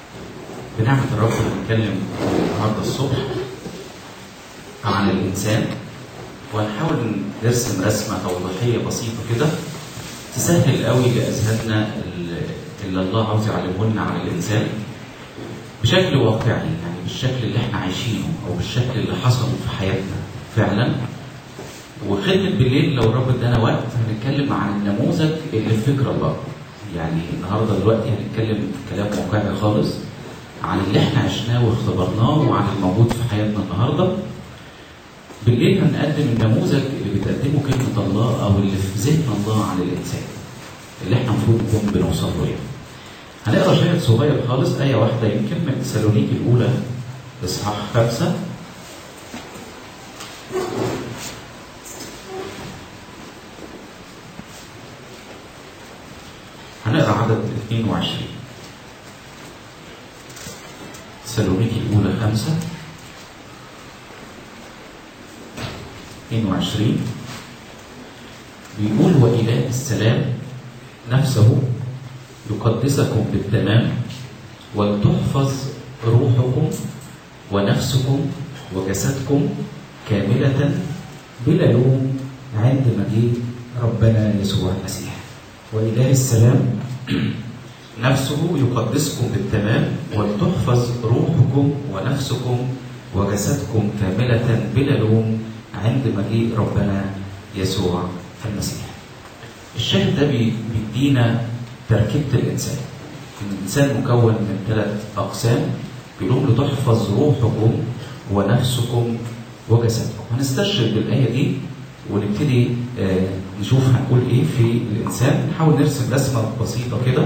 بنعمة الرب هنتكلم النهارده الصبح عن الإنسان وهنحاول نرسم رسمة توضيحية بسيطة كده تسهل قوي لأذهاننا اللي الله عاوز يعلمه لنا عن الإنسان بشكل واقعي يعني بالشكل اللي احنا عايشينه أو بالشكل اللي حصل في حياتنا فعلا وخدمة بالليل لو الرب ادانا وقت هنتكلم عن النموذج اللي في فكر الله يعني النهارده دلوقتي هنتكلم كلام واقعي خالص عن اللي احنا عشناه واختبرناه وعن الموجود في حياتنا النهارده بالليل هنقدم النموذج اللي بتقدمه كلمة الله أو اللي في ذهن الله عن الإنسان اللي احنا المفروض نكون بنوصل له يعني. هنقرا شاهد صغير خالص آية واحدة يمكن من تسالونيكي الأولى إصحاح خمسة هنقرا عدد 22 تسالونيكي الأولى خمسة 22 بيقول وإله السلام نفسه يقدسكم بالتمام ولتحفظ روحكم ونفسكم وجسدكم كاملة بلا لوم عند مجيء ربنا يسوع المسيح وإله السلام نفسه يقدسكم بالتمام ولتحفظ روحكم ونفسكم وجسدكم كاملة بلا لوم عند مجيء ربنا يسوع المسيح. الشاهد ده بيدينا تركيبة الإنسان. الإنسان مكون من ثلاث أقسام بيقول له تحفظ روحكم ونفسكم وجسدكم. هنستشهد بالآية دي ونبتدي آه نشوف هنقول إيه في الإنسان، نحاول نرسم رسمة بسيطة كده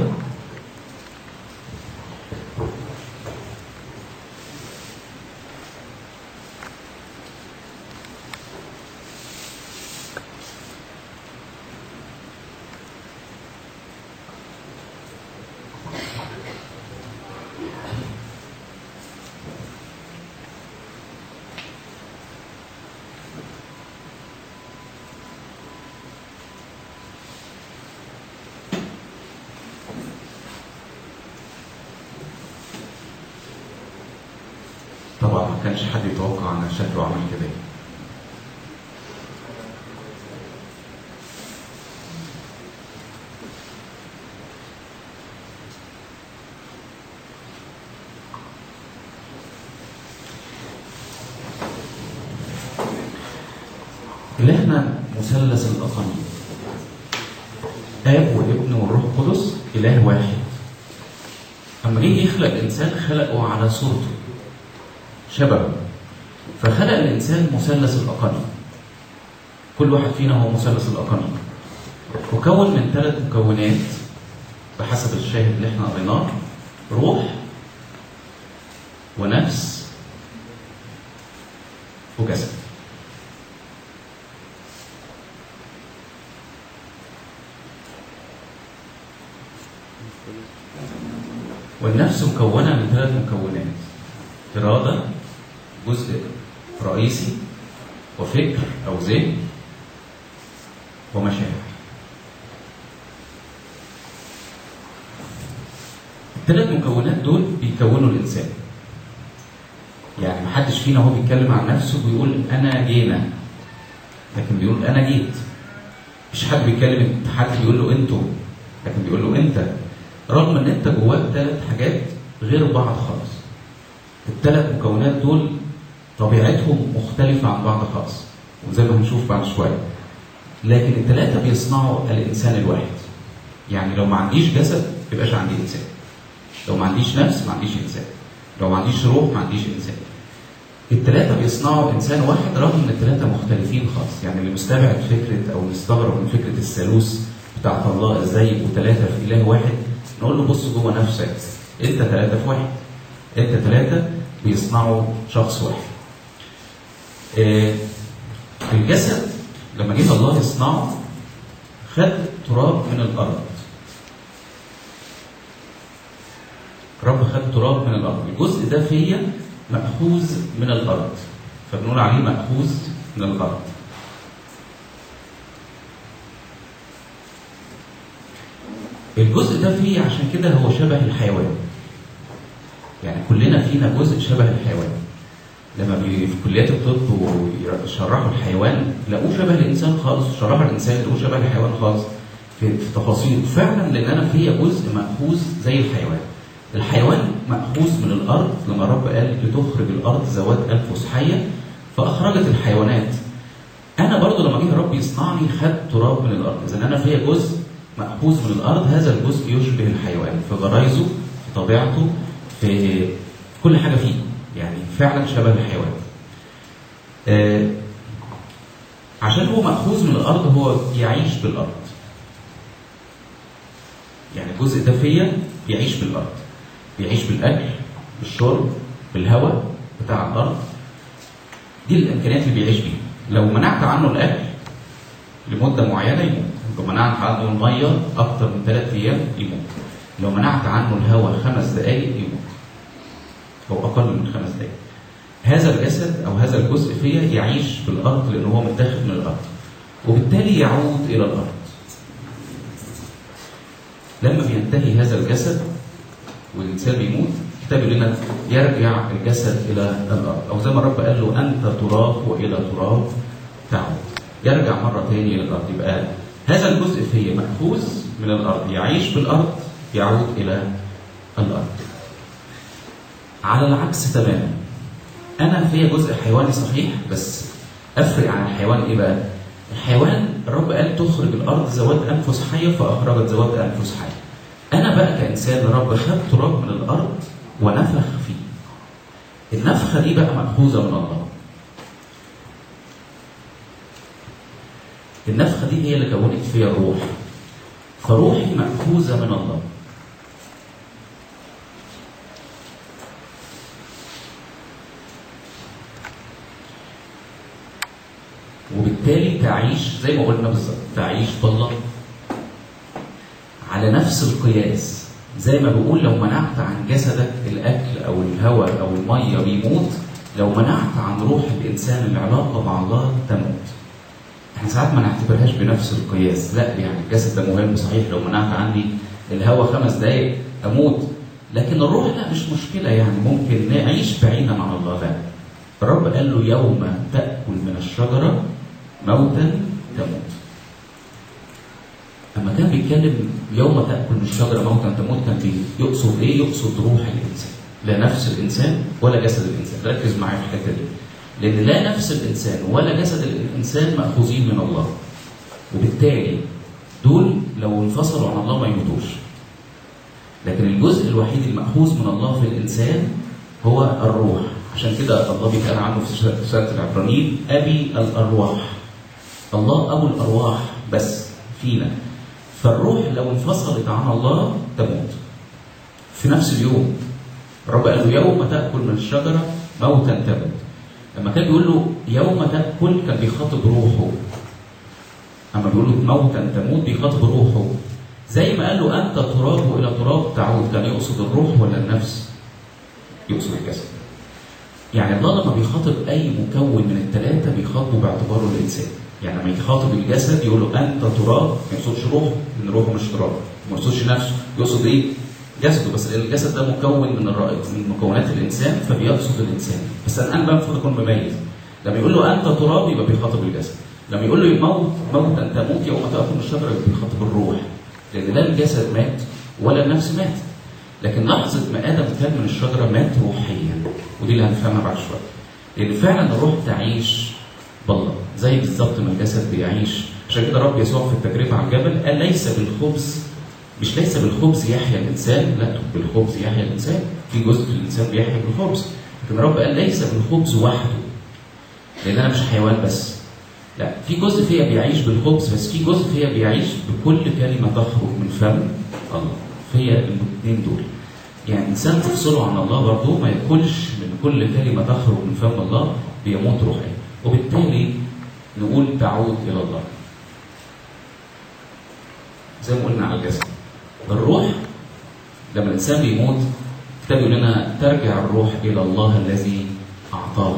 طبعا ما كانش حد يتوقع ان شكله عمل كده إلهنا مثلث الأقانيم آب وابن والروح القدس إله واحد أما جه يخلق الإنسان خلقه على صورته شبهه فخلق الانسان مثلث الاقانيم كل واحد فينا هو مثلث الاقانيم وكون من ثلاث مكونات بحسب الشاهد اللي احنا قريناه روح ونفس وجسد والنفس مكونة من ثلاث مكونات إرادة جزء رئيسي وفكر أو ذهن ومشاعر الثلاث مكونات دول بيكونوا الإنسان يعني محدش فينا هو بيتكلم عن نفسه بيقول أنا جينا لكن بيقول أنا جيت مش حد بيتكلم حد بيقول له أنتوا لكن بيقول له أنت رغم إن أنت جواك ثلاث حاجات غير بعض خالص الثلاث مكونات دول طبيعتهم مختلفة عن بعض خالص وزي ما هنشوف بعد شوية لكن الثلاثة بيصنعوا الإنسان الواحد يعني لو ما عنديش جسد ما يبقاش عندي إنسان لو ما عنديش نفس ما عنديش إنسان لو ما عنديش روح ما عنديش إنسان الثلاثة بيصنعوا إنسان واحد رغم إن الثلاثة مختلفين خالص يعني اللي مستبعد فكرة أو مستغرب من فكرة الثالوث بتاعت الله إزاي يبقوا ثلاثة في إله واحد نقول له بص جوه نفسك أنت ثلاثة في واحد أنت ثلاثة بيصنعوا شخص واحد. آه الجسد لما جه الله يصنعه خد تراب من الارض. رب خد تراب من الارض، الجزء ده فيا مأخوذ من الارض. فبنقول عليه مأخوذ من الارض. الجزء ده فيه عشان كده هو شبه الحيوان يعني كلنا فينا جزء شبه الحيوان لما بي في كليات الطب ويشرحوا الحيوان لقوه شبه الانسان خالص شرحوا الانسان لقوه شبه الحيوان خالص في, في تفاصيل فعلا لان انا فيا جزء ماخوذ زي الحيوان الحيوان ماخوذ من الارض لما الرب قال لتخرج الارض ذوات انفس حيه فاخرجت الحيوانات انا برضو لما جه الرب يصنعني خد تراب من الارض اذا انا فيا جزء ماخوذ من الارض هذا الجزء يشبه الحيوان في غرايزه في طبيعته في كل حاجه فيه يعني فعلا شبه الحيوان آه عشان هو ماخوذ من الارض هو يعيش بالارض يعني الجزء ده فيا بيعيش بالارض بيعيش بالاكل بالشرب بالهواء بتاع الارض دي الامكانيات اللي بيعيش بيها لو منعت عنه الاكل لمده معينه يموت لو منعت عنه الميه اكتر من ثلاث ايام يموت لو منعت عنه الهواء خمس دقائق يموت او اقل من خمس دقائق هذا الجسد او هذا الجزء فيا يعيش بالارض لان هو متاخد من الارض وبالتالي يعود الى الارض لما بينتهي هذا الجسد والانسان بيموت الكتاب يقول لنا يرجع الجسد الى الارض او زي ما الرب قال له انت تراب والى تراب تعود يرجع مره ثانيه الى الارض يبقى هذا الجزء فيه ماخوذ من الارض يعيش بالارض يعود الى الارض على العكس تماما انا فيا جزء حيواني صحيح بس افرق عن الحيوان ايه بقى الحيوان الرب قال تخرج الارض ذوات انفس حيه فاخرجت ذوات انفس حيه انا بقى كانسان الرب خد تراب من الارض ونفخ فيه النفخه دي بقى ماخوذه من الله النفخه دي هي اللي كونت فيا الروح فروحي ماخوذه من الله وبالتالي تعيش زي ما قلنا بالظبط تعيش بالله على نفس القياس زي ما بقول لو منعت عن جسدك الاكل او الهواء او الميه بيموت لو منعت عن روح الانسان العلاقه مع الله تموت احنا ساعات ما نعتبرهاش بنفس القياس لا يعني الجسد ده مهم صحيح لو منعت عني الهواء خمس دقائق اموت لكن الروح لا مش مشكله يعني ممكن نعيش بعيدا عن الله لا الرب قال له يوم تاكل من الشجره موتا تموت لما كان بيتكلم يوم تاكل من الشجره موتا تموت كان يقصد ايه؟ يقصد روح الانسان لا نفس الانسان ولا جسد الانسان ركز معايا في الحته دي لان لا نفس الانسان ولا جسد الانسان ماخوذين من الله وبالتالي دول لو انفصلوا عن الله ما يموتوش لكن الجزء الوحيد المأخوذ من الله في الإنسان هو الروح عشان كده الله بيتقال عنه في سورة العبرانيين أبي الأرواح الله أبو الأرواح بس فينا فالروح لو انفصلت عن الله تموت في نفس اليوم الرب قال له يوم تأكل من الشجرة موتا تموت لما كان بيقول له يوم تأكل كان بيخاطب روحه أما بيقول له موتا تموت بيخاطب روحه زي ما قال له أنت تراب وإلى تراب تعود كان يقصد الروح ولا النفس؟ يقصد الجسد يعني الله لما بيخاطب أي مكون من الثلاثة بيخاطبه باعتباره الإنسان يعني لما يخاطب الجسد يقول له أنت تراب ما يقصدش روحه لأن روحه مش تراب ما يقصدش نفسه يقصد إيه؟ جسده بس الجسد ده مكون من الرائد من مكونات الإنسان فبيقصد الإنسان بس أنا بقى المفروض أكون مميز لما يقول له أنت تراب يبقى بيخاطب الجسد لما يقول له موت موت أن تموت يوم تأكل الشجرة يبقى بيخاطب الروح لأن لا الجسد مات ولا النفس مات لكن لحظة ما آدم كان من الشجرة مات روحيا ودي اللي هنفهمها بعد شوية لأن فعلا الروح تعيش بالله زي بالظبط ما الجسد بيعيش عشان كده رب يسوع في التجربة على الجبل قال ليس بالخبز مش ليس بالخبز يحيا الإنسان لا بالخبز يحيا الإنسان في جزء في الإنسان بيحيا بالخبز لكن رب قال ليس بالخبز وحده لأن أنا مش حيوان بس لا في جزء فيها بيعيش بالخبز بس في جزء فيها بيعيش بكل كلمة تخرج من فم الله فهي الاثنين دول يعني انسان تفصله عن الله برضه ما ياكلش من كل كلمه تخرج من فم الله بيموت روحيا وبالتالي نقول تعود الى الله زي ما قلنا على الجسد الروح لما الانسان بيموت الكتاب يقول لنا ترجع الروح الى الله الذي اعطاها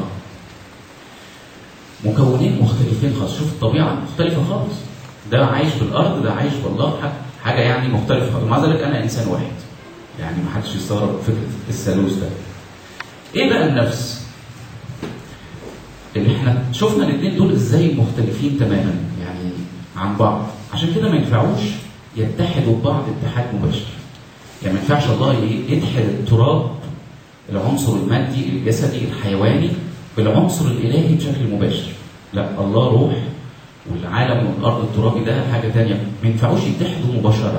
مكونين مختلفين خالص شوف الطبيعه مختلفه خالص ده عايش بالارض ده عايش بالله حاجه يعني مختلفه ومع ذلك انا انسان واحد يعني ما حدش يستغرب فكره الثالوث ده ايه بقى النفس اللي احنا شفنا الاثنين دول ازاي مختلفين تماما يعني عن بعض عشان كده ما ينفعوش يتحدوا ببعض اتحاد مباشر يعني ما ينفعش الله يتحد التراب العنصر المادي الجسدي الحيواني بالعنصر الالهي بشكل مباشر لا الله روح والعالم والارض الترابي ده حاجه ثانيه ما ينفعوش يتحدوا مباشره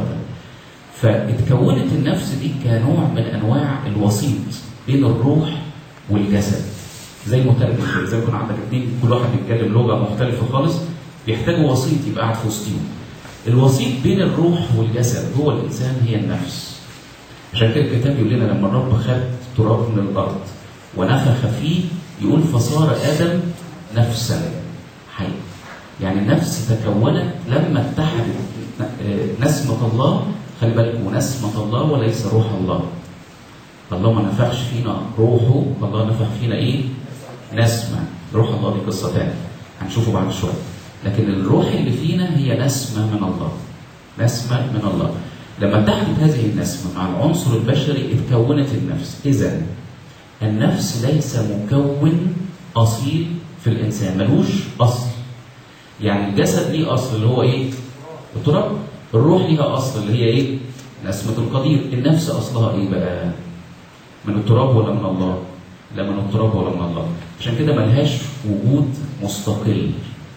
فاتكونت النفس دي كنوع من انواع الوسيط بين الروح والجسد زي المترجم كده زي ما يكون عندك اثنين كل واحد بيتكلم لغه مختلفه خالص بيحتاجوا وسيط يبقى قاعد في وسطهم الوسيط بين الروح والجسد هو الانسان هي النفس عشان كده الكتاب يقول لنا لما الرب خد تراب من الارض ونفخ فيه يقول فصار ادم نفسا حي يعني النفس تكونت لما اتحدت نسمه الله خلي بالك ونسمه الله وليس روح الله الله ما نفخش فينا روحه الله نفخ فينا ايه نسمه روح الله دي قصه ثانيه هنشوفه بعد شويه لكن الروح اللي فينا هي نسمه من الله نسمه من الله لما اتحدت هذه النسمه مع العنصر البشري اتكونت النفس اذا النفس ليس مكون اصيل في الانسان ملوش اصل يعني الجسد ليه اصل اللي هو ايه التراب الروح ليها اصل اللي هي ايه نسمه القدير النفس اصلها ايه بقى من التراب ولا من الله لا من التراب ولا من الله عشان كده ملهاش وجود مستقل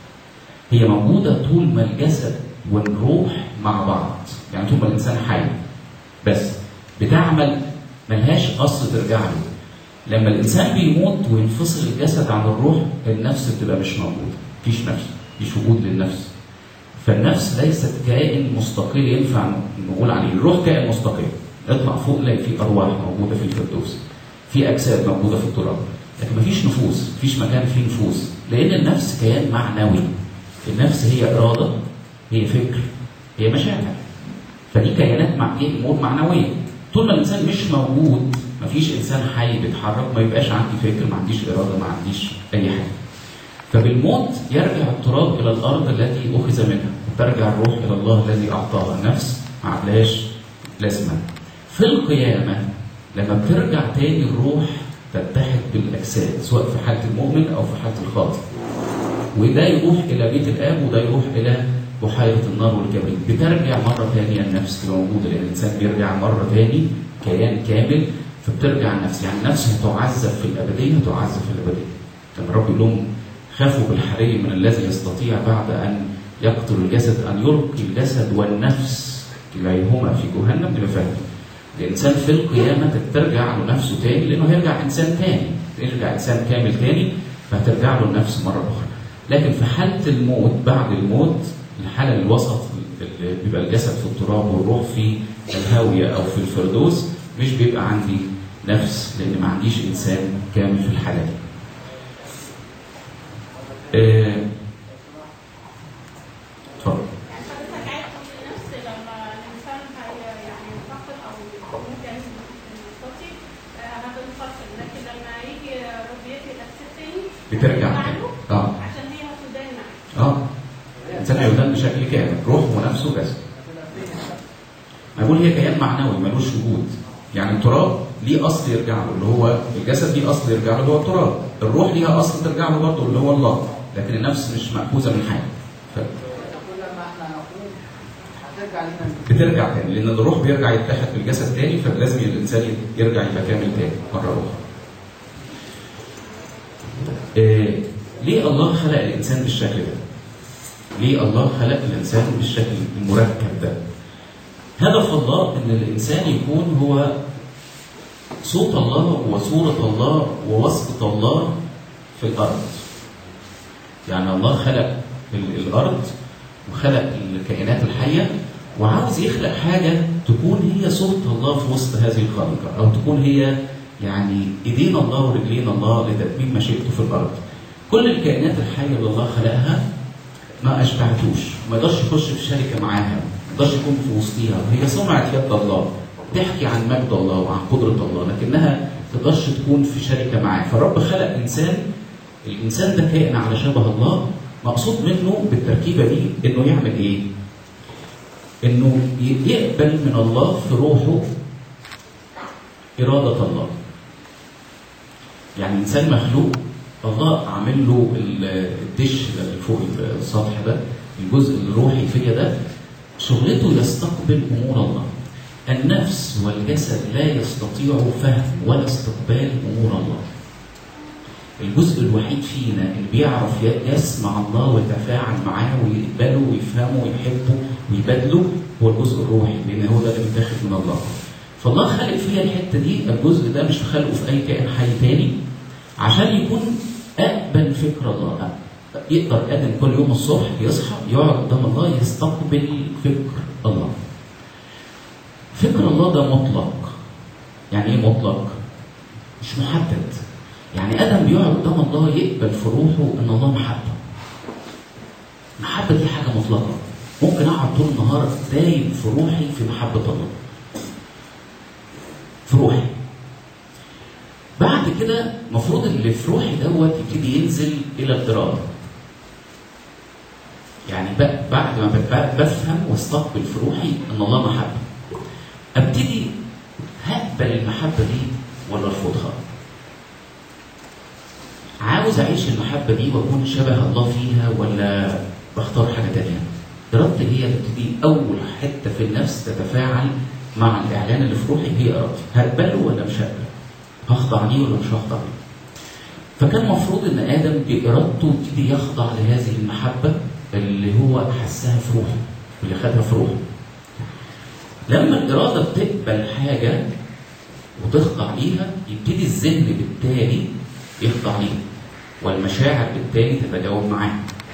هي موجودة طول ما الجسد والروح مع بعض يعني طول ما الإنسان حي بس بتعمل ملهاش أصل ترجع له لما الإنسان بيموت وينفصل الجسد عن الروح النفس بتبقى مش موجودة مفيش نفس مفيش وجود للنفس فالنفس ليست كائن مستقل ينفع نقول عليه الروح كائن مستقل اطلع فوق نلاقي في ارواح موجوده في الفردوس في اجساد موجوده في التراب لكن مفيش نفوس مفيش مكان فيه نفوس لان النفس كيان معنوي النفس هي اراده هي فكر هي مشاعر فدي كيانات مع دي امور معنويه طول ما الانسان مش موجود مفيش انسان حي بيتحرك ما يبقاش عندي فكر ما عنديش اراده ما عنديش اي حاجه فبالموت يرجع التراب الى الارض التي اخذ منها وترجع الروح الى الله الذي اعطاها النفس ما عدلاش لازمه في القيامة لما بترجع تاني الروح تتحد بالأجساد سواء في حالة المؤمن أو في حالة الخاطئ وده يروح إلى بيت الآب وده يروح إلى بحيرة النار والكبريت بترجع مرة تانية النفس تبقى موجودة لأن الإنسان بيرجع مرة تاني كيان كامل فبترجع النفس يعني النفس هتعذب في الأبدية هتعذب في الأبدية لما الرب يقول لهم خافوا بالحري من الذي يستطيع بعد أن يقتل الجسد أن يلقي الجسد والنفس كليهما في جهنم تبقى فاهم الانسان في القيامه ترجع له نفسه تاني لانه هيرجع انسان تاني يرجع انسان كامل تاني فهترجع له النفس مره اخرى لكن في حاله الموت بعد الموت الحاله الوسط اللي بيبقى الجسد في التراب والروح في الهاويه او في الفردوس مش بيبقى عندي نفس لان ما عنديش انسان كامل في الحاله دي. آه، اتفضل. يعني حضرتك عايز تقول نفس لما الانسان هي يعني ينتقل او ممكن يستطيع هتنفصل لكن لما يجي ربيتي نفس التاني بترجع ترجع تاني. له اه عشان هي هتدان معاه اه الانسان هيدان بشكل كامل روح ونفس وجسد ما بقول هي كيان معنوي ملوش وجود يعني التراب ليه اصل يرجع له اللي هو الجسد ليه اصل يرجع له اللي هو التراب الروح ليها اصل ترجع له برضه اللي هو الله لكن النفس مش مأخوذه من حاجه ف- كل ما احنا نقوم هترجع لنا بترجع تاني لان الروح بيرجع يتحد بالجسد تاني فلازم الانسان يرجع يبقى كامل تاني مره اخرى. إيه ليه الله خلق الانسان بالشكل ده؟ ليه الله خلق الانسان بالشكل المركب ده؟ هدف الله ان الانسان يكون هو صوت الله وصورة الله ووسط الله في الارض. يعني الله خلق ال- الارض وخلق الكائنات الحيه وعاوز يخلق حاجه تكون هي صوره الله في وسط هذه الخليقه او تكون هي يعني ايدين الله ورجلين الله لتتميم مشيئته في الارض. كل الكائنات الحيه اللي الله خلقها ما اشبعتوش، ما يقدرش يخش في شركه معاها، ما يقدرش يكون في وسطيها، هي صنعت يد الله، تحكي عن مجد الله وعن قدره الله، لكنها ما تقدرش تكون في شركه معاه، فالرب خلق انسان الانسان ده كائن على شبه الله مقصود منه بالتركيبه دي انه يعمل ايه؟ انه ي- يقبل من الله في روحه إرادة الله يعني إنسان مخلوق الله عامل له ال- الدش اللي فوق السطح ده الجزء الروحي فيا ده شغلته يستقبل أمور الله النفس والجسد لا يستطيع فهم ولا استقبال أمور الله الجزء الوحيد فينا اللي بيعرف ي- يسمع الله ويتفاعل معاه ويقبله ويفهمه ويحبه ويبادله هو الجزء الروحي لان هو ده اللي بيتاخد من الله. فالله خلق فيا الحته دي الجزء ده مش خلقه في اي كائن حي تاني عشان يكون اقبل فكر الله يقدر ادم كل يوم الصبح يصحى يقعد قدام الله يستقبل فكر الله. فكر الله ده مطلق. يعني ايه مطلق؟ مش محدد. يعني ادم بيقعد قدام الله يقبل في روحه ان الله محبه. المحبه دي حاجه مطلقه. ممكن اقعد طول النهار دايب في روحي في محبه الله. في روحي. بعد كده المفروض اللي في روحي دوت يبتدي ينزل الى الاراده. يعني ب- بعد ما ب- بفهم واستقبل في روحي ان الله محبه. ابتدي هقبل المحبه دي ولا ارفضها؟ عاوز اعيش المحبه دي واكون شبه الله فيها ولا بختار حاجه تانية؟ ارادتي هي اللي بتبتدي اول حته في النفس تتفاعل مع الاعلان اللي في روحي هي ارادتي، هقبله ولا مش هقبله؟ هخضع ليه ولا مش هخضع ليه؟ فكان المفروض ان ادم بارادته يبتدي يخضع لهذه المحبه اللي هو حسها في روحه واللي خدها في روحه. لما الاراده بتقبل حاجه وتخضع ليها يبتدي الذهن بالتالي يخضع ليها والمشاعر بالتالي تتجاوب معاه.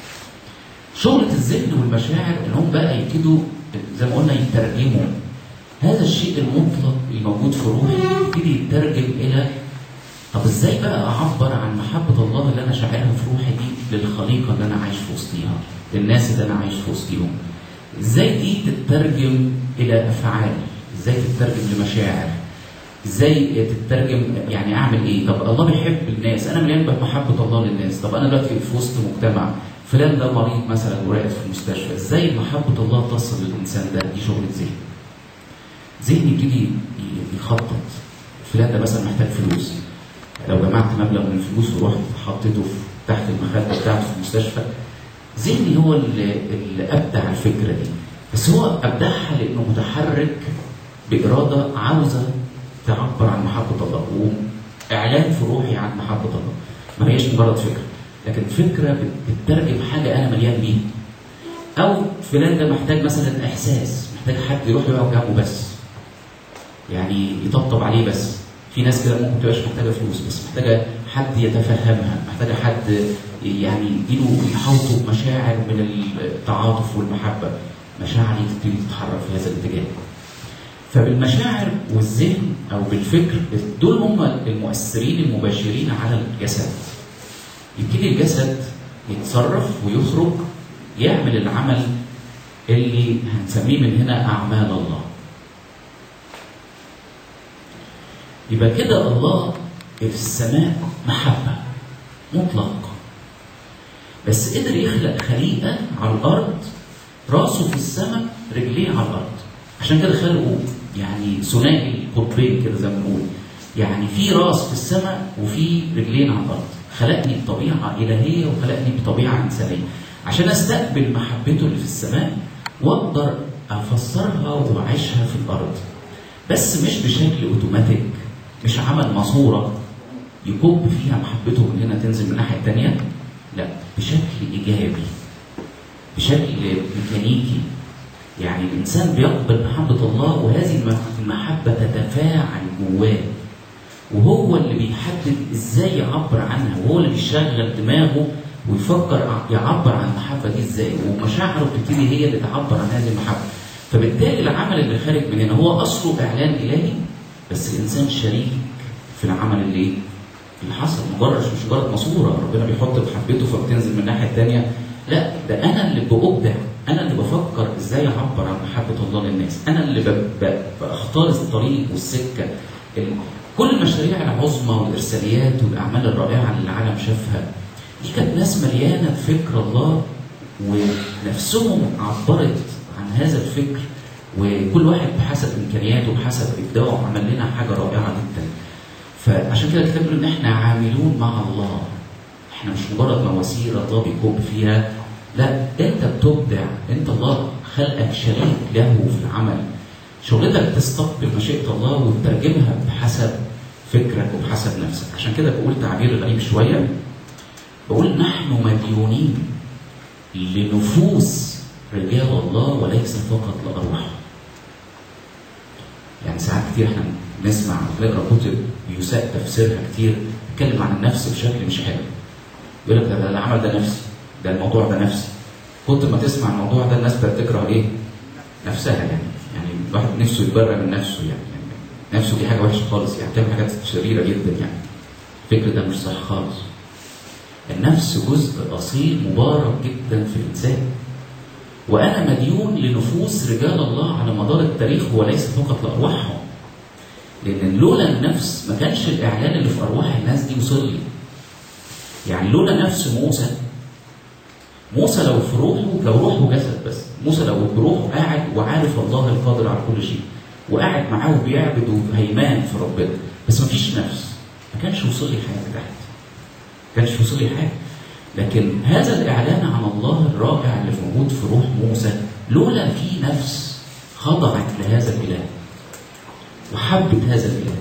شغلة الذهن والمشاعر انهم بقى يبتدوا زي ما قلنا يترجموا هذا الشيء المطلق الموجود في روحي يبتدي يترجم الى طب ازاي بقى اعبر عن محبة الله اللي انا شاعرها في روحي دي للخليقة اللي انا عايش في وسطيها للناس اللي انا عايش في وسطيهم ازاي دي تترجم الى افعال ازاي تترجم لمشاعر ازاي تترجم يعني اعمل ايه طب الله بيحب الناس انا مليان بمحبه الله للناس طب انا دلوقتي في وسط مجتمع فلان ده مريض مثلا وراقد في المستشفى ازاي محبه الله تصل للانسان ده دي شغله ذهن ذهني يبتدي ي- يخطط فلان ده مثلا محتاج فلوس لو جمعت مبلغ من الفلوس ورحت حطيته في تحت المخده بتاعته في المستشفى ذهني هو اللي, اللي ابدع الفكره دي بس هو ابدعها لانه متحرك باراده عاوزه تعبر عن محبه الله واعلان في روحي عن محبه الله ما هيش مجرد فكره لكن فكره بت- بتترجم حاجه انا مليان بيها او فلان ده محتاج مثلا احساس محتاج حد يروح يقعد جنبه بس يعني يطبطب عليه بس في ناس كده ممكن تبقاش محتاجه فلوس بس محتاجه حد يتفهمها محتاجه حد يعني يديله يحوطه بمشاعر من التعاطف والمحبه مشاعري تبتدي تتحرك في هذا الاتجاه فبالمشاعر والذهن او بالفكر دول هم المؤثرين المباشرين على الجسد يبتدي الجسد يتصرف ويخرج يعمل العمل اللي هنسميه من هنا اعمال الله يبقى كده الله في السماء محبه مطلق بس قدر يخلق خليقه على الارض راسه في السماء رجليه على الارض عشان كده خلقوا يعني ثنائي القطبين كده زي ما بنقول يعني في راس في السماء وفي رجلين على الارض خلقني بطبيعه الهيه وخلقني بطبيعه انسانيه عشان استقبل محبته اللي في السماء واقدر افسرها واعيشها في الارض بس مش بشكل اوتوماتيك مش عمل ماسوره يكب فيها محبته من هنا تنزل من الناحيه الثانيه لا بشكل ايجابي بشكل ميكانيكي يعني الانسان بيقبل محبه الله وهذه المحبه تتفاعل جواه وهو اللي بيحدد ازاي يعبر عنها وهو اللي بيشغل دماغه ويفكر يعبر عن المحبه دي ازاي ومشاعره بتبتدي هي اللي تعبر عن هذه المحبه فبالتالي العمل اللي خارج من هنا هو اصله اعلان الهي بس الانسان شريك في العمل اللي اللي حصل مجرد مش مجرد ماسوره ربنا بيحط محبته فبتنزل من الناحيه الثانيه لا ده انا اللي بابدع انا اللي بفكر ازاي اعبر عن محبه الله للناس انا اللي ب... ب... بختار الطريق والسكه ال... كل المشاريع العظمى والارساليات والاعمال الرائعه اللي العالم شافها دي كانت ناس مليانه بفكر الله ونفسهم عبرت عن هذا الفكر وكل واحد بحسب امكانياته وبحسب ابداعه عمل لنا حاجه رائعه جدا فعشان كده الكتاب بيقول ان احنا عاملون مع الله احنا مش مجرد مواسير الله بيكب فيها لا انت بتبدع انت الله خلقك شريك له في العمل شغلتك تستقبل مشيئه الله وتترجمها بحسب فكرك وبحسب نفسك عشان كده بقول تعبير غريب شويه بقول نحن مديونين لنفوس رجال الله وليس فقط لارواحهم يعني ساعات كتير احنا نسمع ونقرا كتب بيساء تفسيرها كتير بيتكلم عن النفس بشكل مش حلو يقول لك ده, ده العمل ده نفسي ده الموضوع ده نفسي كنت ما تسمع الموضوع ده الناس بقت تكره ايه؟ نفسها يعني يعني الواحد نفسه يتبرى من نفسه يعني, يعني نفسه دي حاجه وحشه خالص يعني بتعمل حاجات شريره جدا يعني الفكر ده مش صح خالص النفس جزء اصيل مبارك جدا في الانسان وانا مديون لنفوس رجال الله على مدار التاريخ وليس فقط لارواحهم لان لولا النفس ما كانش الاعلان اللي في ارواح الناس دي وصل لي يعني لولا نفس موسى موسى لو في روحه لو روحه جسد بس موسى لو بروحه قاعد وعارف الله القادر على كل شيء وقاعد معاه وبيعبد وهيمان في ربنا بس ما فيش نفس ما كانش وصل لي حاجه تحت ما كانش وصل لي حاجه لكن هذا الاعلان عن الله الرائع اللي موجود في روح موسى لولا في نفس خضعت لهذا الاله وحبت هذا الاله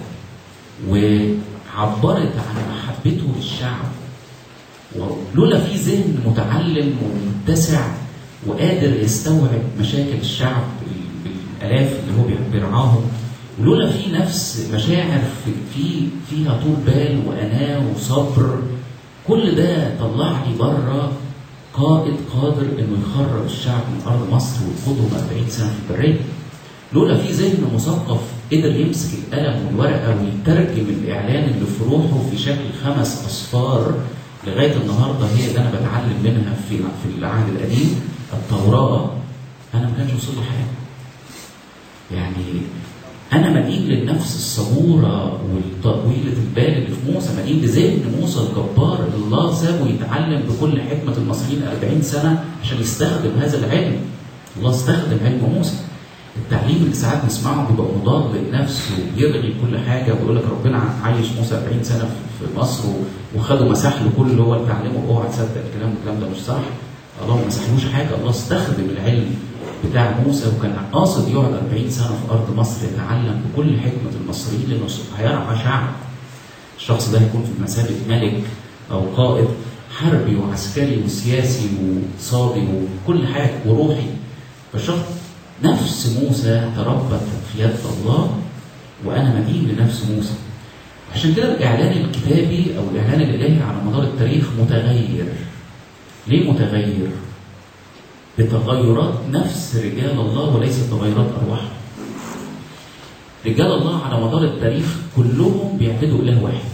وعبرت عن محبته للشعب ولولا في ذهن متعلم ومتسع وقادر يستوعب مشاكل الشعب بالالاف اللي هو بيرعاهم ولولا في نفس مشاعر في, في فيها طول بال واناه وصبر كل ده طلع لي بره قائد قادر انه يخرج الشعب من ارض مصر ويقودهم 40 سنه في البريه لولا في ذهن مثقف قدر يمسك القلم والورقه ويترجم الاعلان اللي في روحه في شكل خمس اصفار لغايه النهارده هي اللي انا بتعلم منها في في العهد القديم التوراه انا ما كانش وصل لي حاجه. يعني انا مدين للنفس الصبوره والطويله البال اللي في موسى مدين لذهن موسى الجبار اللي الله سابه يتعلم بكل حكمه المصريين 40 سنه عشان يستخدم هذا العلم. الله استخدم علم موسى. التعليم اللي ساعات نسمعه بيبقى مضاد للنفس وبيلغي كل حاجه وبيقول لك ربنا عايش موسى 40 سنه في مصر وخده مسح له كل اللي هو اللي اتعلمه اوعى تصدق الكلام الكلام ده مش صح الله ما مسحلوش حاجه الله استخدم العلم بتاع موسى وكان قاصد يقعد 40 سنه في ارض مصر يتعلم بكل حكمه المصريين لانه هيرعى شعب الشخص ده هيكون في مثابه ملك او قائد حربي وعسكري وسياسي واقتصادي وكل حاجه وروحي فالشخص نفس موسى تربت في يد الله وانا مدين لنفس موسى عشان كده الاعلان الكتابي او الاعلان الالهي على مدار التاريخ متغير ليه متغير بتغيرات نفس رجال الله وليس تغيرات ارواحهم رجال الله على مدار التاريخ كلهم بيعبدوا اله واحد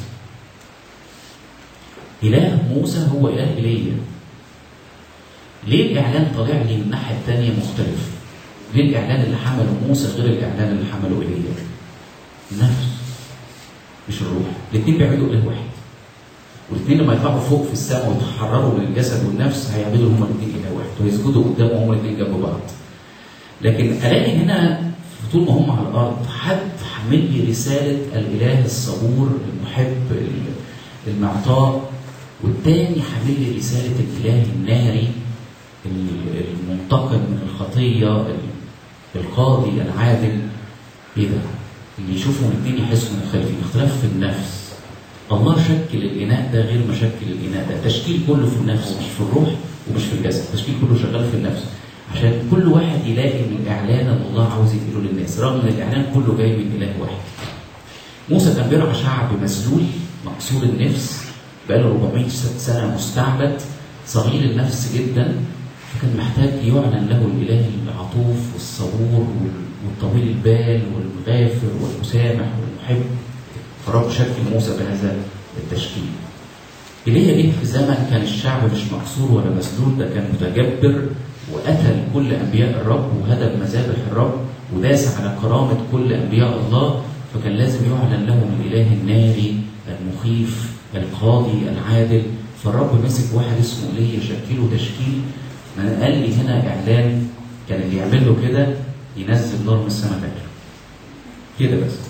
اله موسى هو اله ايليا ليه الاعلان طالع لي من الناحيه الثانيه مختلف ليه الاعلان اللي حمله موسى غير الاعلان اللي حمله ايليا النفس مش الروح الاثنين بيعبدوا اله واحد والاثنين لما يطلعوا فوق في السماء ويتحرروا من الجسد والنفس هيعبدوا هما الاثنين اله واحد ويسجدوا قدامه هما الاثنين جنب بعض لكن الاقي هنا طول ما هم على الارض حد حامل لي رساله الاله الصبور المحب المعطاء والتاني حامل لي رساله الاله الناري المنتقم من الخطيه القاضي العادل ايه ده؟ اللي يشوفهم الاثنين يحسوا مختلفين اختلاف في النفس الله شكل الاناء ده غير ما شكل الاناء ده تشكيل كله في النفس مش في الروح ومش في الجسد تشكيل كله شغال في النفس عشان كل واحد يلاقي من الاعلان اللي الله عاوز يديله للناس رغم ان الاعلان كله جاي من اله واحد موسى كان بيرعى شعب مسلول مكسور النفس بقاله 400 سنه مستعبد صغير النفس جدا فكان محتاج يعلن له الاله العطوف والصبور والطويل البال والغافر والمسامح والمحب فرب شكل موسى بهذا التشكيل إيليا جه في زمن كان الشعب مش مكسور ولا مسلول ده كان متجبر وقتل كل أنبياء الرب وهدم مذابح الرب وداس على كرامة كل أنبياء الله فكان لازم يعلن لهم الإله الناري المخيف القاضي العادل فالرب مسك واحد اسمه ايليا شكله تشكيل قال لي هنا إعلان كان اللي يعمل له كده ينزل نار من السماء تاكله كده بس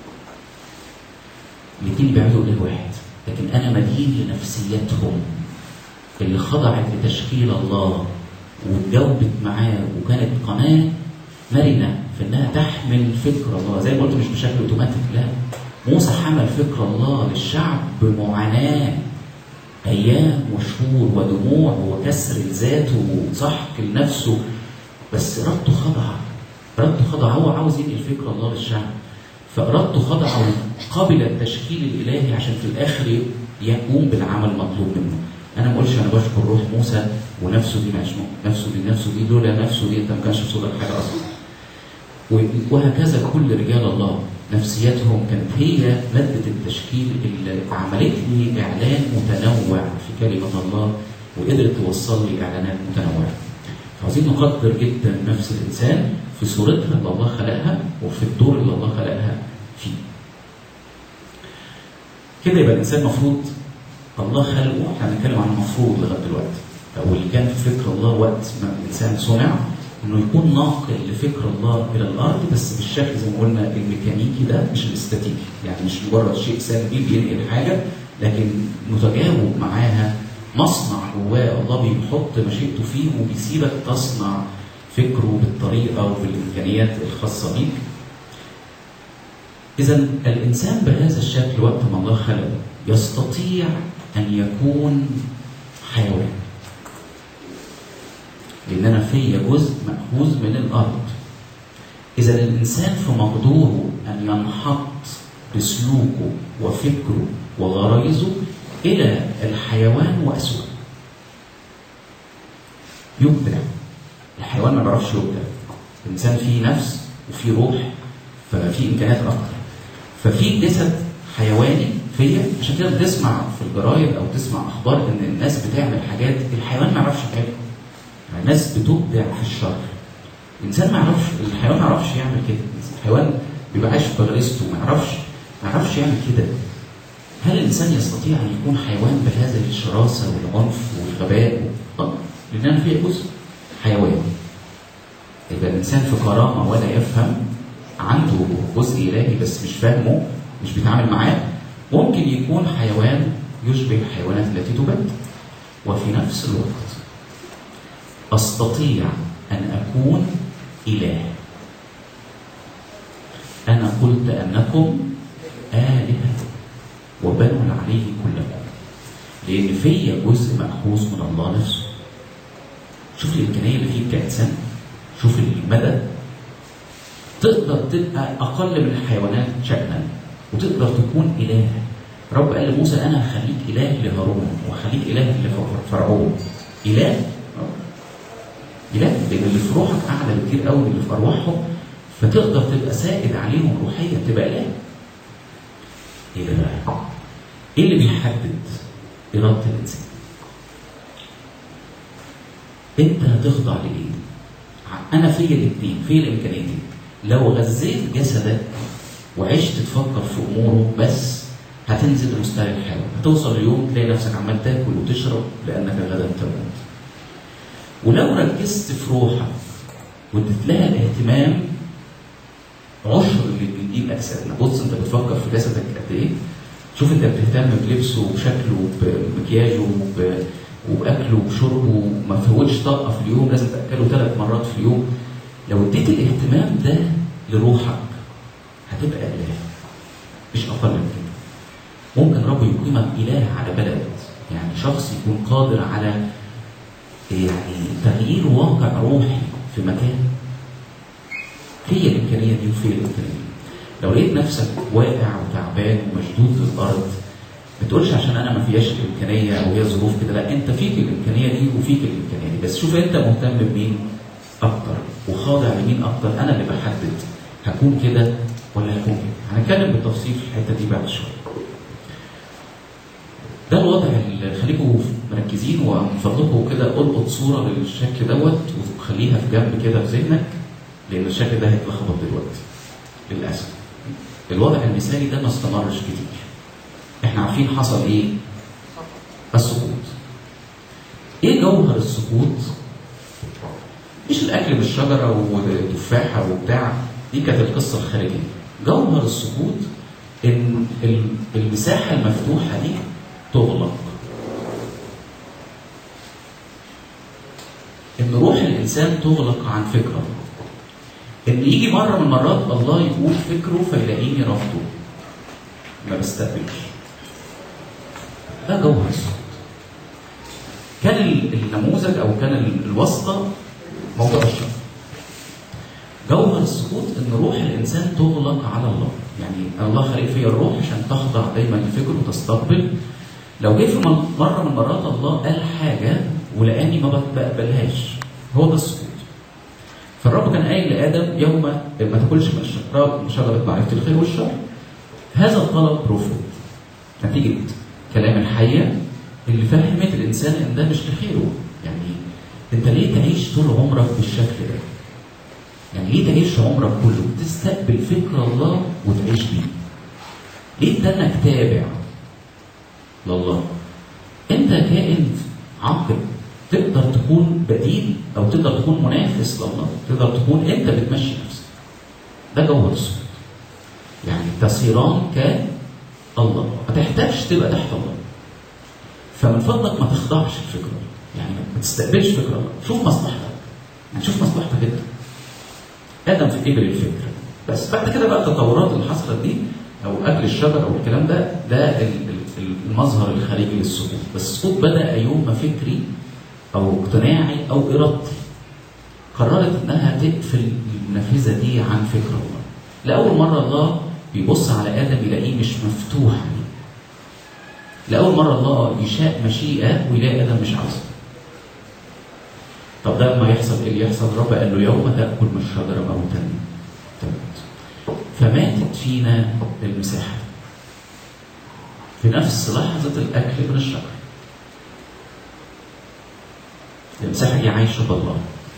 الاثنين بيعملوا اله واحد لكن انا مدين لنفسيتهم اللي خضعت لتشكيل الله واتجاوبت معاه وكانت قناه مرنه في انها تحمل فكر الله زي ما قلت مش بشكل اوتوماتيك لا موسى حمل فكر الله للشعب بمعاناه ايام وشهور ودموع وكسر لذاته وسحق لنفسه بس ارادته خضعه ارادته خضعه هو عاوز ينقل فكر الله للشعب فارادته خضعه وقبل التشكيل الالهي عشان في الاخر يقوم بالعمل المطلوب منه انا ما اقولش انا بشكر روح موسى ونفسه دي مش نفسه دي نفسه دي لولا نفسه دي انت ما كانش في صدرك حاجه اصلا وهكذا كل رجال الله نفسيتهم كانت هي مادة التشكيل اللي عملت لي إعلان متنوع في كلمة الله وقدرت توصل لي إعلانات متنوعة. فعاوزين نقدر جدا نفس الإنسان في صورتها اللي الله خلقها وفي الدور اللي الله خلقها فيه. كده يبقى الإنسان المفروض الله خلقه احنا بنتكلم عن المفروض لغاية دلوقتي. أو اللي كان في فكر الله وقت ما الإنسان صنع انه يكون ناقل لفكر الله الى الارض بس بالشكل زي ما قلنا الميكانيكي ده مش الاستاتيكي يعني مش مجرد شيء سلبي بينقل حاجه لكن متجاوب معاها مصنع جواه الله بيحط مشيئته فيه وبيسيبك تصنع فكره بالطريقه وبالامكانيات الخاصه بيك. اذا الانسان بهذا الشكل وقت ما الله خلقه يستطيع ان يكون حيوان. لأن أنا فيا جزء مأخوذ من الأرض. إذا الإنسان في مقدوره أن ينحط بسلوكه وفكره وغرايزه إلى الحيوان وأسوأ. يبدع. الحيوان ما بيعرفش يبدع. الإنسان فيه نفس وفيه روح ففي إمكانيات أكتر. ففي جسد حيواني فيا عشان كده بتسمع في الجرايد أو تسمع أخبار إن الناس بتعمل حاجات الحيوان ما يعرفش يعملها. الناس بتبدع في الشر الانسان ما يعرفش الحيوان ما يعرفش يعمل كده الحيوان بيبقى عايش في غريزته ما يعرفش ما يعرفش يعمل كده هل الانسان يستطيع ان يكون حيوان بهذه الشراسه والعنف والغباء اه لان انا فيها جزء حيوان يبقى الانسان في كرامه ولا يفهم عنده جزء الهي بس مش فاهمه مش بيتعامل معاه ممكن يكون حيوان يشبه الحيوانات التي تبد وفي نفس الوقت أستطيع أن أكون إله أنا قلت أنكم آلهة وبنوا العلي كلكم لأن فيا جزء مأخوذ من الله نفسه شوف الإمكانية اللي فيك كإنسان شوف المدى تقدر تبقى أقل من الحيوانات شأنا وتقدر تكون إله رب قال لموسى أنا هخليك إله لهارون وهخليك إله لفرعون إله لا لان اللي في روحك اعلى بكتير قوي من اللي في ارواحهم فتقدر تبقى سائد عليهم روحيا تبقى اله. ايه ده بقى؟ ايه اللي بيحدد اراده الانسان؟ انت هتخضع لايه؟ انا فيا الاثنين فيا الامكانيتين لو غذيت جسدك وعشت تفكر في اموره بس هتنزل لمستوى الحيوان هتوصل اليوم تلاقي نفسك عمال تاكل وتشرب لانك غدا تموت ولو ركزت في روحك واديت لها الاهتمام عشر اللي بيديه اجسادنا بص انت بتفكر في جسدك قد ايه شوف انت بتهتم بلبسه وبشكله وبمكياجه وب... وباكله وبشربه وما تفوتش طاقه في اليوم لازم تاكله ثلاث مرات في اليوم لو اديت الاهتمام ده لروحك هتبقى اله مش اقل من كده ممكن رب يقيمك اله على بلد يعني شخص يكون قادر على يعني تغيير واقع روحي في مكان هي الامكانيه دي وفي الامكانيه دي لو لقيت نفسك واقع وتعبان ومشدود للارض ما تقولش عشان انا ما فيهاش الامكانيه او هي ظروف كده لا انت فيك الامكانيه دي وفيك الامكانيه دي بس شوف انت مهتم بمين اكتر وخاضع لمين اكتر انا اللي بحدد هكون كده ولا هكون كده هنتكلم بالتفصيل في الحته دي بعد شويه ده الوضع اللي خليكم مركزين ومن فضلكم كده القط صوره للشكل دوت وخليها في جنب كده في ذهنك لان الشكل ده هيتلخبط دلوقتي للاسف الوضع المثالي ده ما استمرش كتير احنا عارفين حصل ايه السقوط ايه جوهر السقوط مش الاكل من الشجره وتفاحه وبتاع دي كانت القصه الخارجيه جوهر السقوط ان ال- المساحه المفتوحه دي تغلق ان روح الانسان تغلق عن فكره ان يجي مره من المرات الله يقول فكره فيلاقيني رافضه ما بستقبلش ده جوهر السقوط كان ال- النموذج او كان ال- الواسطه موضوع الشر جوهر السقوط ان روح الانسان تغلق على الله يعني الله خلق فيا الروح عشان تخضع دايما لفكره وتستقبل لو جه في مر- مره من المرات الله قال حاجه ولقاني ما بقبلهاش هو ده السقوط فالرب كان قايل لادم يوم ما تاكلش من الشجره من شجره معرفه الخير والشر هذا الطلب رفض نتيجه كلام الحيه اللي فهمت الانسان ان ده مش لخيره يعني انت ليه تعيش طول عمرك بالشكل ده يعني ليه تعيش عمرك كله تستقبل فكر الله وتعيش بيه ليه ده انك تابع لله انت كائن عاقل تقدر تكون بديل او تقدر تكون منافس لله تقدر تكون انت بتمشي نفسك ده جوهر السقوط يعني تصيران كالله ما تحتاجش تبقى تحت الله فمن فضلك ما تخضعش الفكره يعني ما تستقبلش فكره الله شوف مصلحتك يعني شوف مصلحتك انت ادم في قبل الفكره بس بعد كده بقى التطورات اللي حصلت دي او اكل الشجر او الكلام ده ده ال- ال- المظهر الخارجي للسقوط بس السقوط بدا يوم ما فكري او اقتناعي او ارادتي قررت انها تقفل النافذه دي عن فكر الله لاول مره الله بيبص على ادم يلاقيه مش مفتوح عليه لاول مره الله يشاء مشيئه ويلاقي ادم مش عاوزها طب ده لما يحصل ايه اللي يحصل الرب قال له يوم تاكل من الشجره موتا تموت فماتت فينا المساحه في نفس لحظه الاكل من الشجره المساحه دي عايشه بالله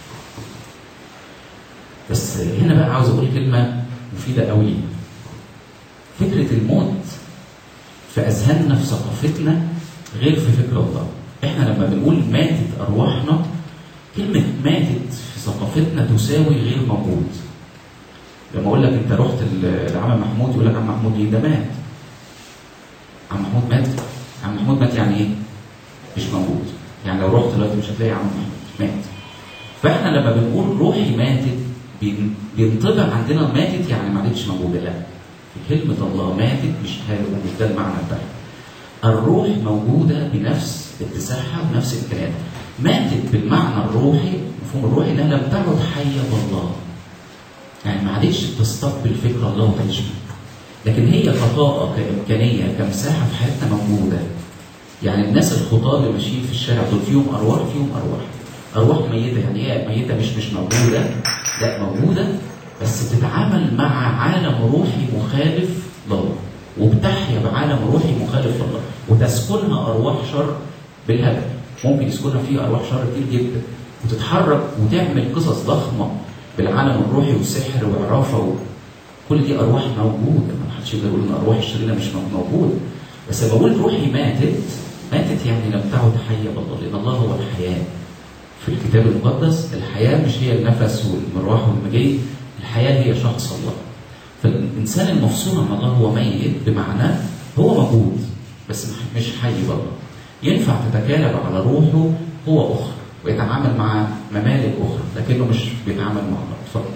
بس هنا بقى عاوز اقول كلمه مفيده قوي فكره الموت في اذهاننا في ثقافتنا غير في فكر الله احنا لما بنقول ماتت ارواحنا كلمه ماتت في ثقافتنا تساوي غير موجود لما اقول لك انت رحت ل- لعم محمود يقول لك عم محمود ايه ده مات عم محمود مات عم محمود مات يعني ايه مش موجود يعني لو رحت دلوقتي مش هتلاقي عم محمود مات فاحنا لما بنقول روحي ماتت بين- بينطبع عندنا ماتت يعني ما عادتش موجوده لا في كلمه الله ماتت مش هذا مش ده المعنى بتاعها الروح موجوده بنفس اتساعها بنفس امكانياتها ماتت بالمعنى الروحي المفهوم الروحي انها لم تعد حيه بالله يعني ما عادتش بتستقبل فكر الله وتعيش بيه لكن هي كطاقه كامكانيه كمساحه في حياتنا موجوده يعني الناس الخطاه اللي ماشيين في الشارع دول فيهم ارواح فيهم ارواح ارواح ميته يعني هي ميته مش مش موجوده لا موجوده بس بتتعامل مع عالم روحي مخالف لله وبتحيا بعالم روحي مخالف لله وتسكنها ارواح شر بالهبل ممكن يسكنها فيها ارواح شر كتير جدا وتتحرك وتعمل قصص ضخمه بالعالم الروحي والسحر وعرافه و... كل دي ارواح موجوده ما حدش يقدر يقول ان ارواح الشريره مش موجوده بس لما بقول روحي ماتت ماتت يعني لم تعد حيه بالله لان الله هو الحياه في الكتاب المقدس الحياه مش هي النفس والمروح والمجي الحياه هي شخص الله فالانسان المفصول عن الله هو ميت بمعنى هو موجود بس مش حي بالله ينفع تتكالب على روحه هو اخرى ويتعامل مع ممالك اخرى لكنه مش بيتعامل مع الله اتفضل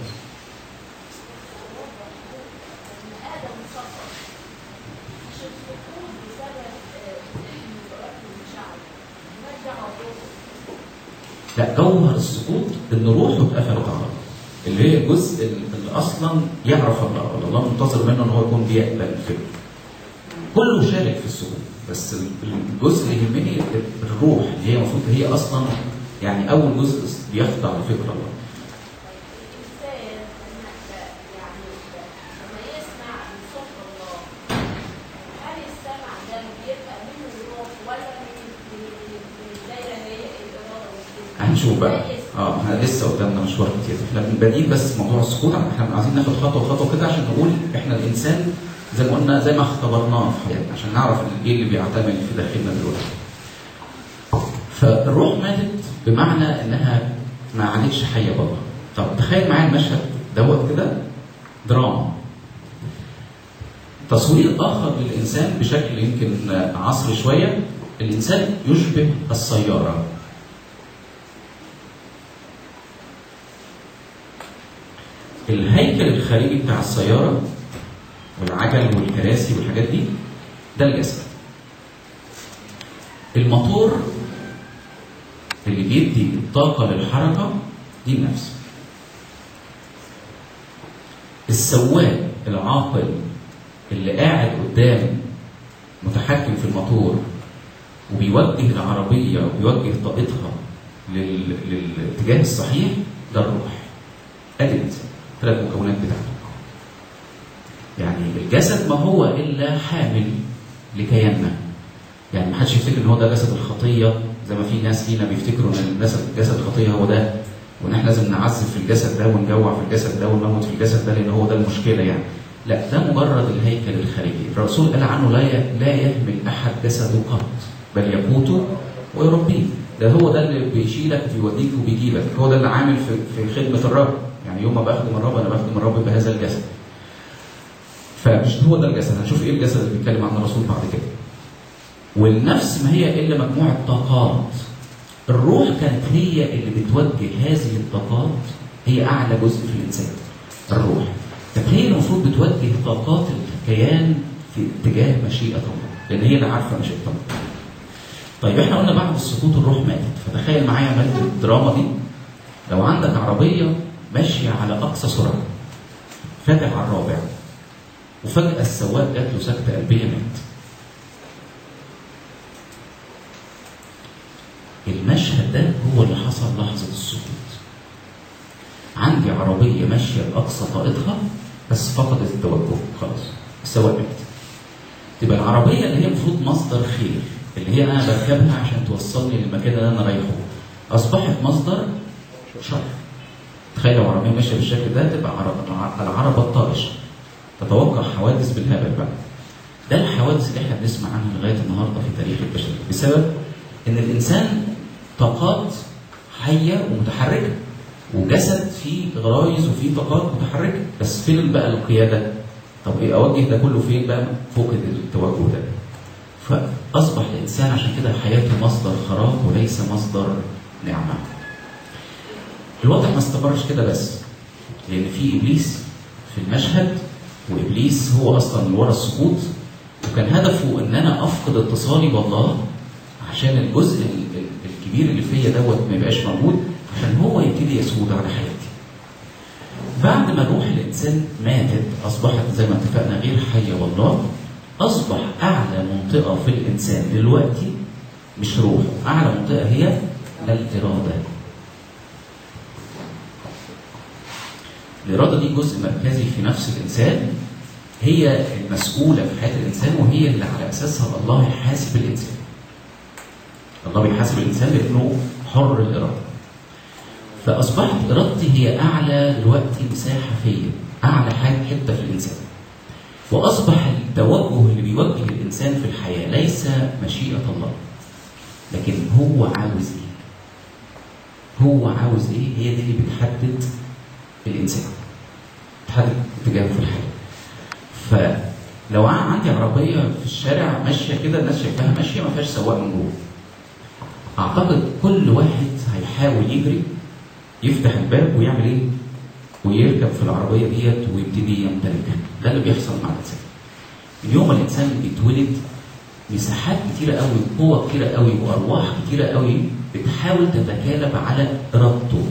آدم سقط مش السقوط بسبب انفجارات المشاعر نرجع الروح لا جوهر السقوط ان روحه اتقفلت على الله اللي هي الجزء اللي اصلا يعرف الله ولا الله منتظر منه ان هو يكون بيقبل الفكر كله شارك في السقوط بس الجزء اللي يهمني الروح اللي هي المفروض هي اصلا يعني اول جزء بيخضع لفكر الله الإنسان إنك يعني لما يسمع من صوت الله هل السمع ده بيبقى منه الروح ولا من من من الدايرة اللي هي الإرادة والفكر؟ هنشوف بقى ده يسمع. اه احنا لسه قدامنا مشوار كتير احنا بادئين بس موضوع السقوط احنا عايزين ناخد خطوه خطوه كده عشان نقول احنا الانسان زي ما قلنا زي ما اختبرناه في حياتنا عشان نعرف ايه اللي بيعتمد في داخلنا دلوقتي. فالروح ماتت بمعنى انها ما عادتش حيه بابا طب تخيل معايا المشهد دوت كده دراما تصوير اخر للانسان بشكل يمكن عصري شويه الانسان يشبه السياره الهيكل الخارجي بتاع السياره والعجل والكراسي والحاجات دي ده الجسد الموتور اللي بيدي الطاقة للحركة دي النفس السواق العاقل اللي قاعد قدام متحكم في الموتور وبيوجه العربية وبيوجه طاقتها لل... للاتجاه الصحيح ده الروح ادي الانسان ثلاث مكونات بتاعته يعني الجسد ما هو الا حامل لكياننا يعني ما حدش يفتكر ان هو ده جسد الخطيه زي ما في ناس فينا بيفتكروا ان الجسد جسد الخطيه هو ده وان احنا لازم نعذب في الجسد ده ونجوع في الجسد ده ونموت في الجسد ده لان هو ده المشكله يعني لا ده مجرد الهيكل الخارجي الرسول قال عنه لا ي- لا يهمل احد جسده قط بل يقوته ويربيه ده هو ده اللي بيشيلك بيوديك وبيجيبك هو ده اللي عامل في, في خدمه الرب يعني يوم ما بخدم الرب انا بخدم الرب بهذا الجسد فمش هو ده الجسد هنشوف ايه الجسد اللي بيتكلم عنه الرسول بعد كده والنفس ما هي الا مجموعه طاقات الروح كانت هي اللي بتوجه هذه الطاقات هي اعلى جزء في الانسان الروح كانت هي المفروض بتوجه طاقات الكيان في اتجاه مشيئه الله لان هي اللي عارفه مشيئه الله طيب احنا قلنا بعد السقوط الروح ماتت فتخيل معايا عملت الدراما دي لو عندك عربيه ماشيه على اقصى سرعه فاتح على الرابع وفجاه السواق جات له سكته قلبيه مات المشهد ده هو اللي حصل لحظة السقوط عندي عربية ماشية بأقصى طاقتها بس فقدت التوجه خلاص السواق مات تبقى العربية اللي هي المفروض مصدر خير اللي هي أنا بركبها عشان توصلني للمكان اللي أنا رايحه أصبحت مصدر شر تخيل لو عربية ماشية بالشكل ده تبقى عرب- العربة الطائشة تتوقع حوادث بالهبل بقى ده الحوادث اللي احنا بنسمع عنها لغايه النهارده في تاريخ البشريه بسبب ان الانسان طاقات حيه ومتحركه وجسد فيه غرايز وفيه طاقات متحركه بس فين بقى القياده؟ طب ايه اوجه ده كله فين بقى؟ فقد التوجه ده. فاصبح الانسان عشان كده حياته مصدر خراب وليس مصدر نعمه. الوضع ما استمرش كده بس لان في ابليس في المشهد وابليس هو اصلا اللي ورا السقوط وكان هدفه ان انا افقد اتصالي بالله عشان الجزء ال- ال- الكبير اللي فيا دوت ما يبقاش موجود عشان هو يبتدي يسود على حياتي. بعد ما روح الانسان ماتت اصبحت زي ما اتفقنا غير حيه والله اصبح اعلى منطقه في الانسان دلوقتي مش روحه، اعلى منطقه هي الاراده. الإرادة دي جزء مركزي في نفس الإنسان هي المسؤولة في حياة الإنسان وهي اللي على أساسها الله يحاسب الإنسان. الله بيحاسب الإنسان لأنه حر الإرادة. فأصبحت إرادتي هي أعلى دلوقتي مساحة فيا، أعلى حاجة حتة في الإنسان. وأصبح التوجه اللي بيوجه الإنسان في الحياة ليس مشيئة الله. لكن هو عاوز إيه؟ هو عاوز إيه؟ هي دي اللي بتحدد الانسان تحدد اتجاهه في الحياه فلو ع- عندي عربيه في الشارع ماشيه كده الناس شايفاها ماشيه ما فيهاش سواق من جوه اعتقد كل واحد هيحاول يجري يفتح الباب ويعمل ايه ويركب في العربيه ديت ويبتدي يمتلكها ده اللي بيحصل مع الانسان من يوم ما الانسان بيتولد مساحات كتيرة قوي قوة كتيرة قوي وأرواح كتيرة قوي بتحاول تتكالب على إرادته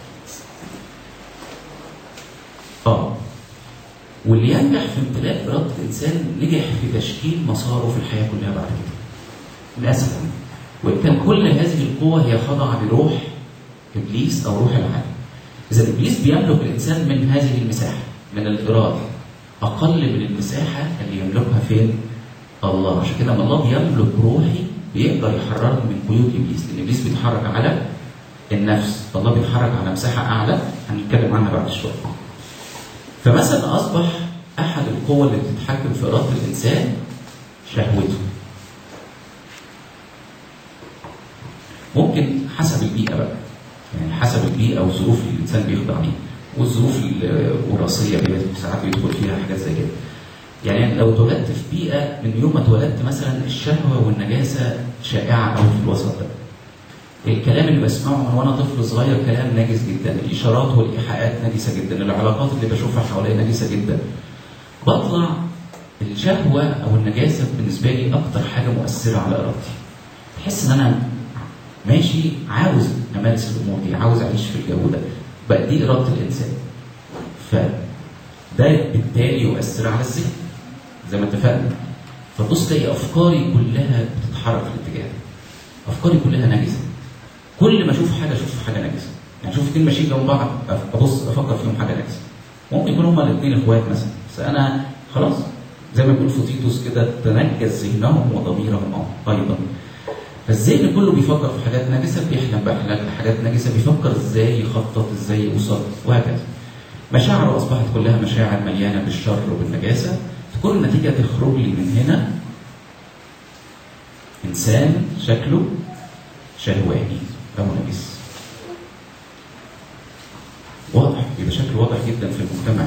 اه واللي ينجح في امتلاك إرادة الإنسان نجح في تشكيل مساره في الحياة كلها بعد كده للأسف وإن كان كل هذه القوة هي خاضعة لروح إبليس أو روح العالم إذا إبليس بيملك الإنسان من هذه المساحة من الإرادة أقل من المساحة اللي يملكها فين؟ الله عشان كده لما الله بيملك روحي بيقدر يحررني من قيود إبليس لأن إبليس بيتحرك على النفس الله بيتحرك على مساحة أعلى هنتكلم عنها بعد شوية فمثلا أصبح أحد القوى اللي بتتحكم في إرادة الإنسان شهوته ممكن حسب البيئة بقى يعني حسب حسب البيئه والظروف اللي الانسان بيخضع ليها والظروف الوراثيه اللي ساعات بيدخل فيها حاجات زي كده يعني لو اتولدت في بيئه من يوم ما اتولدت مثلا الشهوه والنجاسه شائعه قوي في الوسط ده الكلام اللي بسمعه من وانا طفل صغير كلام نجس جدا الاشارات والايحاءات نجسه جدا العلاقات اللي بشوفها حواليا نجسه جدا بطلع الشهوه او النجاسه بالنسبه لي اكتر حاجه مؤثره على ارادتي بحس ان انا ماشي عاوز امارس الامور دي عاوز اعيش في الجو ده بقى دي اراده الانسان فده بالتالي يؤثر على الذهن زي ما اتفقنا فتبص تلاقي افكاري كلها بتتحرك في الاتجاه ده افكاري كلها نجسه كل ما اشوف حاجه اشوف حاجه نجسه يعني اشوف اثنين ماشيين جنب بعض ابص افكر فيهم حاجه نجسه ممكن يكونوا هما الاثنين اخوات مثلا بس انا خلاص زي ما بيقول فوتيتوس كده تنجس ذهنهم وضميرهم ايضا فالذهن كله بيفكر في حاجات نجسه بيحلم بأحلام حاجات نجسه بيفكر ازاي يخطط ازاي يوصل وهكذا مشاعره اصبحت كلها مشاعر مليانه بالشر وبالنجاسه تكون النتيجه تخرج لي من هنا انسان شكله شهواني او نجس واضح يبقى شكله واضح جدا في المجتمع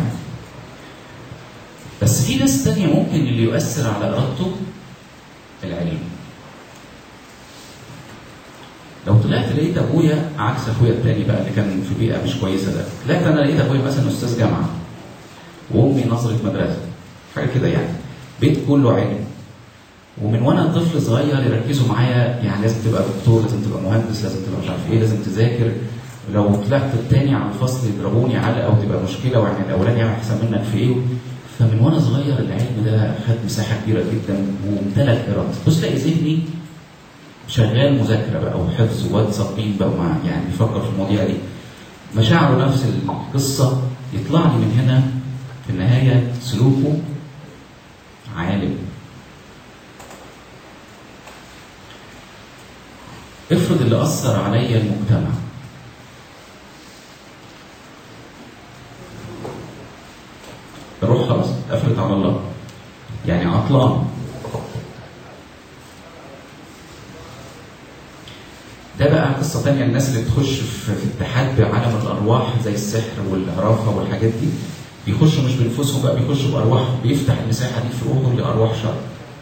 بس في ناس تانية ممكن اللي يؤثر على ارادته العلم لو طلعت لقيت ابويا عكس اخويا التاني بقى اللي كان في بيئه مش كويسه ده طلعت انا لقيت ابويا مثلا استاذ جامعه وامي نظره مدرسه حاجه كده يعني بيت كله علم ومن وانا طفل صغير يركزوا معايا يعني لازم تبقى دكتور لازم تبقى مهندس لازم تبقى مش عارف ايه لازم تذاكر لو طلعت التاني على الفصل يضربوني علقه او تبقى مشكله ويعني الاولاني يعمل احسن منك في ايه فمن وانا صغير العلم ده خد مساحه كبيره جدا وامتلك ارادتي بص تلاقي ذهني شغال مذاكره بقى وحفظ واد صقيم بقى ومع يعني بيفكر في المواضيع دي مشاعره نفس القصه يطلع لي من هنا في النهايه سلوكه عالم افرض اللي اثر عليا المجتمع الروح خلاص قفلت على الله يعني عطلان ده بقى قصه تانية الناس اللي بتخش في, في اتحاد بعالم الارواح زي السحر والعرافه والحاجات دي بيخشوا مش بنفوسهم بقى بيخشوا بارواح بيفتح المساحه دي في روحه لارواح شر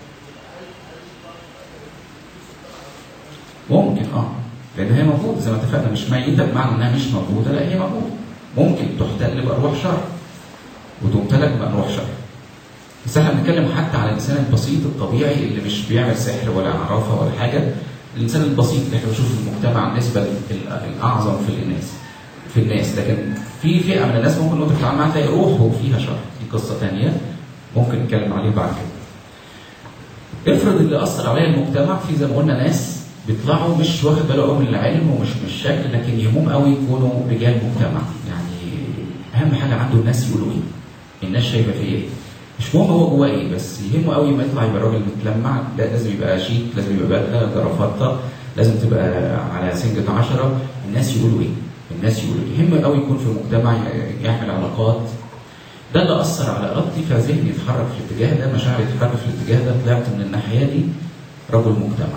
ممكن اه لان هي موجوده زي ما اتفقنا مش ميته بمعنى انها مش موجوده لا هي موجوده ممكن تحتل بارواح شر وتمتلك بارواح شر بس احنا بنتكلم حتى على الانسان البسيط الطبيعي اللي مش بيعمل سحر ولا عرافه ولا حاجه الانسان البسيط اللي احنا بنشوفه في المجتمع النسبه الاعظم في الناس في الناس لكن في فئه من الناس ممكن وانت بتتعامل معاها تلاقي روحه فيها شر دي قصه ثانيه ممكن نتكلم عليه بعد كده افرض اللي اثر عليا المجتمع في زي ما قلنا ناس بيطلعوا مش واخد باله قوي من العلم ومش من الشكل لكن يهمهم قوي يكونوا رجال مجتمع يعني اهم حاجه عنده الناس يقولوا ايه الناس شايفه فيه ايه مش مهم هو جواه ايه بس يهمه قوي ما يطلع يبقى راجل متلمع لا لازم يبقى شيك لازم يبقى بدله جرافطه لازم تبقى على سنجة عشرة الناس يقولوا ايه الناس يقولوا ايه يهمه قوي يكون في المجتمع يعمل علاقات ده اللي اثر على ارادتي فذهني يتحرك في الاتجاه ده مشاعري تتحرك في الاتجاه ده طلعت من الناحيه دي رجل مجتمع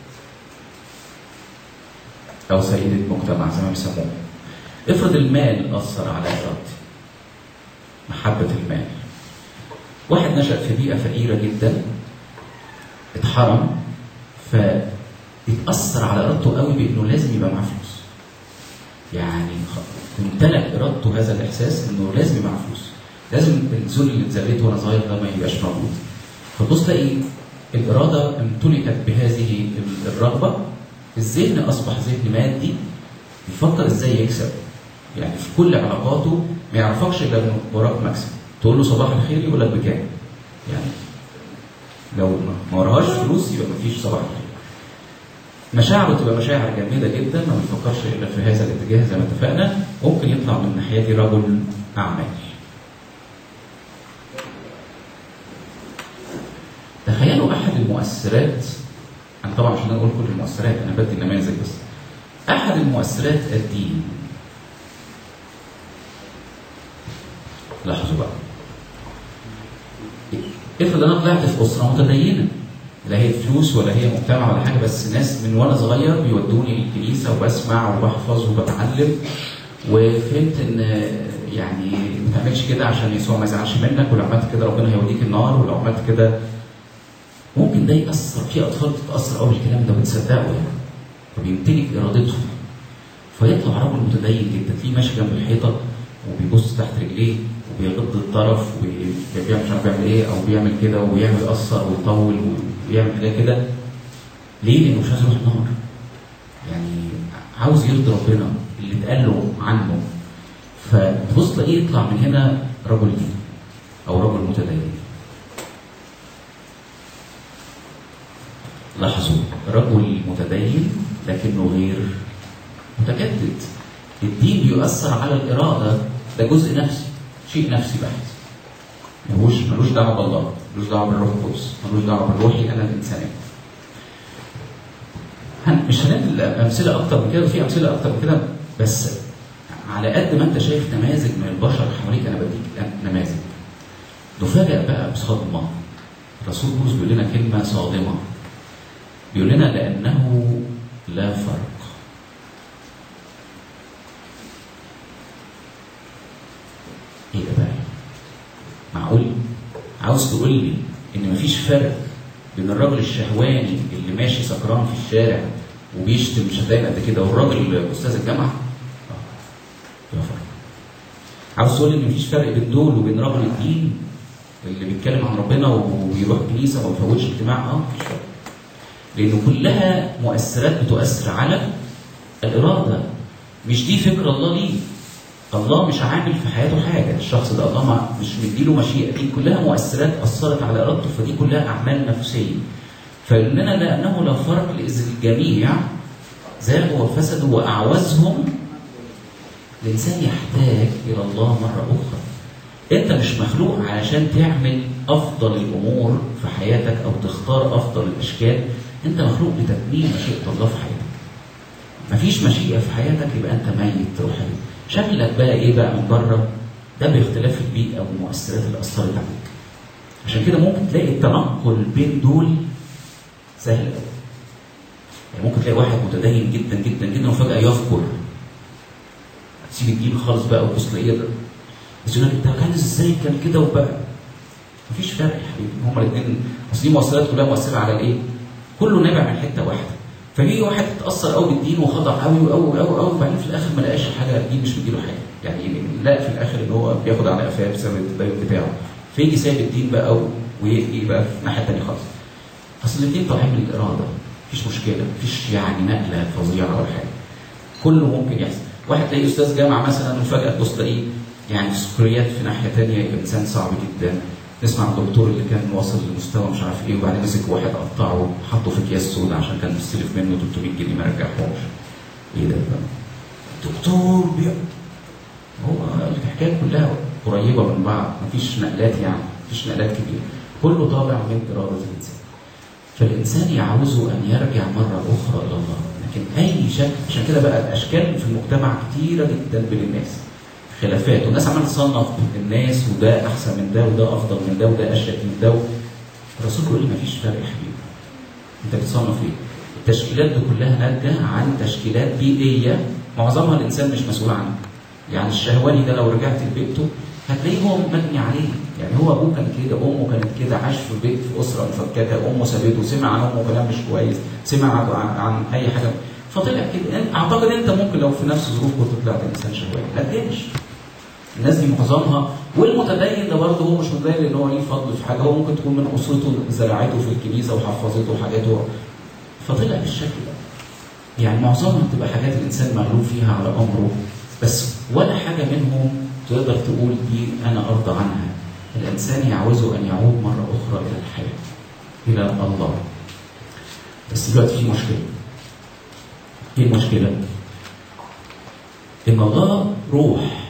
او سيدة مجتمع زي ما بيسموه افرض المال اثر على ارادتي محبه المال واحد نشأ في بيئة فقيرة جدا اتحرم فاتأثر على إرادته قوي بإنه لازم يبقى معاه فلوس. يعني امتلك إرادته هذا الإحساس إنه لازم يبقى معاه فلوس. لازم الذل اللي اتذليته وأنا صغير ده ما يبقاش موجود. فتبص تلاقي الإرادة امتلكت بهذه الرغبة الذهن أصبح ذهن مادي يفكر إزاي يكسب. يعني في كل علاقاته ما يعرفكش إلا إنه وراك مكسب. تقول له صباح الخير يقول لك بكام يعني لو ما وراهاش فلوس يبقى ما فيش صباح الخير مشاعره تبقى مشاعر جامده جدا ما بيفكرش الا في هذا الاتجاه زي ما اتفقنا ممكن يطلع من الناحيه دي رجل اعمال تخيلوا احد المؤثرات انا طبعا مش هنقول كل المؤثرات انا بدي نماذج بس احد المؤثرات الدين لاحظوا بقى افرض انا طلعت في اسره متدينه لا هي فلوس ولا هي مجتمع ولا حاجه بس ناس من وانا صغير بيودوني الكنيسه وبسمع وبحفظ وبتعلم وفهمت ان يعني ما تعملش كده عشان يسوع ما يزعلش منك ولو عملت كده ربنا هيوديك النار ولو عملت كده ممكن ده يأثر في أطفال بتتأثر قوي بالكلام ده وبتصدقه يعني فبيمتلك إرادتهم فيطلع رجل متدين جدا تلاقيه ماشي جنب الحيطة وبيبص تحت رجليه وبيغض الطرف وبيعمل مش عارف بيعمل ايه او بيعمل كده وبيعمل يقصر ويطول ويعمل حاجات كده ليه؟ لانه مش عايز يروح النار. يعني عاوز يرضي ربنا اللي اتقال له عنه فتبص تلاقيه يطلع من هنا رجل دين او رجل متدين. لاحظوا رجل متدين لكنه غير متجدد. الدين بيؤثر على الاراده ده جزء نفسي شيء نفسي بحت. ملوش ملوش دعوه بالله، ملوش دعوه بالروح القدس، ملوش دعوه بالروحي انا الانساني. هن- مش هنعمل امثله اكتر من كده وفي امثله اكتر من كده بس على قد ما انت شايف نماذج من البشر حواليك انا بديك نماذج. نفاجئ بقى بصدمه. الرسول بولس بيقول لنا كلمه صادمه. بيقول لنا لانه لا فرق. ايه ده بقى؟ معقول؟ عاوز تقول لي ان مفيش فرق بين الراجل الشهواني اللي ماشي سكران في الشارع وبيشتم شتايم قد كده والراجل استاذ الجامعه؟ اه لا فرق. عاوز تقول لي ان مفيش فرق بين دول وبين رجل الدين اللي بيتكلم عن ربنا وبيروح كنيسه وما بيفوتش اجتماع؟ اه مفيش فرق. لأن كلها مؤثرات بتؤثر على الإرادة مش دي فكر الله ليه الله مش عامل في حياته حاجة الشخص ده الله ما مش مديله مشيئة دي كلها مؤثرات أثرت على إرادته فدي كلها أعمال نفسية فإننا لأنه لا فرق إذ الجميع زاغوا وفسدوا وأعوزهم الإنسان يحتاج إلى الله مرة أخرى أنت مش مخلوق علشان تعمل أفضل الأمور في حياتك أو تختار أفضل الأشكال أنت مخلوق لتتميم مشيئة الله في حياتك مفيش مشيئة في حياتك يبقى أنت ميت روحيا شكلك بقى إيه بقى من بره ده باختلاف البيئة والمؤثرات اللي أثرت عليك عشان كده ممكن تلاقي التنقل بين دول سهل قوي يعني ممكن تلاقي واحد متدين جدا جدا جدا وفجأة يفجر تسيب الدين خالص بقى وتبص تلاقيه بس يقول لك انت كان ازاي كان كده وبقى مفيش فرق يا حبيبي هما الاثنين اصل دي مؤثرات كلها مؤثره على الايه؟ كله نابع من حته واحده فيجي واحد اتاثر قوي بالدين وخضع قوي قوي قوي قوي وبعدين في الاخر ما لقاش حاجه الدين مش مديله حاجه يعني لقى في الاخر ان هو بياخد على قفاه بسبب التدين بتاعه فيجي سايب الدين بقى ويجي بقى في ناحيه ثانيه خالص اصل الاثنين طالعين من الاراده مفيش مشكله مفيش يعني نقله فظيعه ولا حاجه كله ممكن يحصل واحد تلاقيه استاذ جامعه مثلا وفجاه تبص تلاقيه يعني سكريات في ناحيه ثانيه يبقى انسان صعب جدا نسمع عن الدكتور اللي كان واصل لمستوى مش عارف ايه وبعدين مسك واحد قطعه حطه في اكياس سودا عشان كان مستلف منه 300 جنيه ما رجعهمش ايه ده بقى؟ دكتور بي... هو الحكايه كلها قريبه من بعض مفيش نقلات يعني مفيش نقلات كبيره كله طالع من اراده الانسان فالانسان يعوزه ان يرجع مره اخرى الى الله لكن اي شكل عشان كده بقى الاشكال في المجتمع كتيره جدا بين الناس خلافات والناس عماله تصنف الناس وده احسن من ده وده افضل من ده وده اشيك من ده الرسول بيقول لي مفيش فرق يا حبيبي انت بتصنف ايه؟ التشكيلات دي كلها ناتجه عن تشكيلات بيئيه معظمها الانسان مش مسؤول عنها يعني الشهواني ده لو رجعت لبيئته هتلاقيه هو مبني عليه يعني هو ابوه كان كده امه كانت كده عاش في بيت في اسره مفككه امه سابته سمع عن امه كلام مش كويس سمع عن, عن اي حاجه فطلع كده اعتقد انت ممكن لو في نفس ظروف كنت طلعت انسان شهواني ما تقلقش الناس دي معظمها والمتدين ده برضه هو مش متدين لان هو ليه فضل في حاجه هو ممكن تكون من اسرته زرعته في الكنيسه وحفظته وحاجاته فطلع بالشكل ده يعني معظمها بتبقى حاجات الانسان مغلوب فيها على امره بس ولا حاجه منهم تقدر تقول دي انا ارضى عنها الانسان يعوزه ان يعود مره اخرى الى الحياه الى الله بس دلوقتي في مشكله ايه المشكله؟ ان الله روح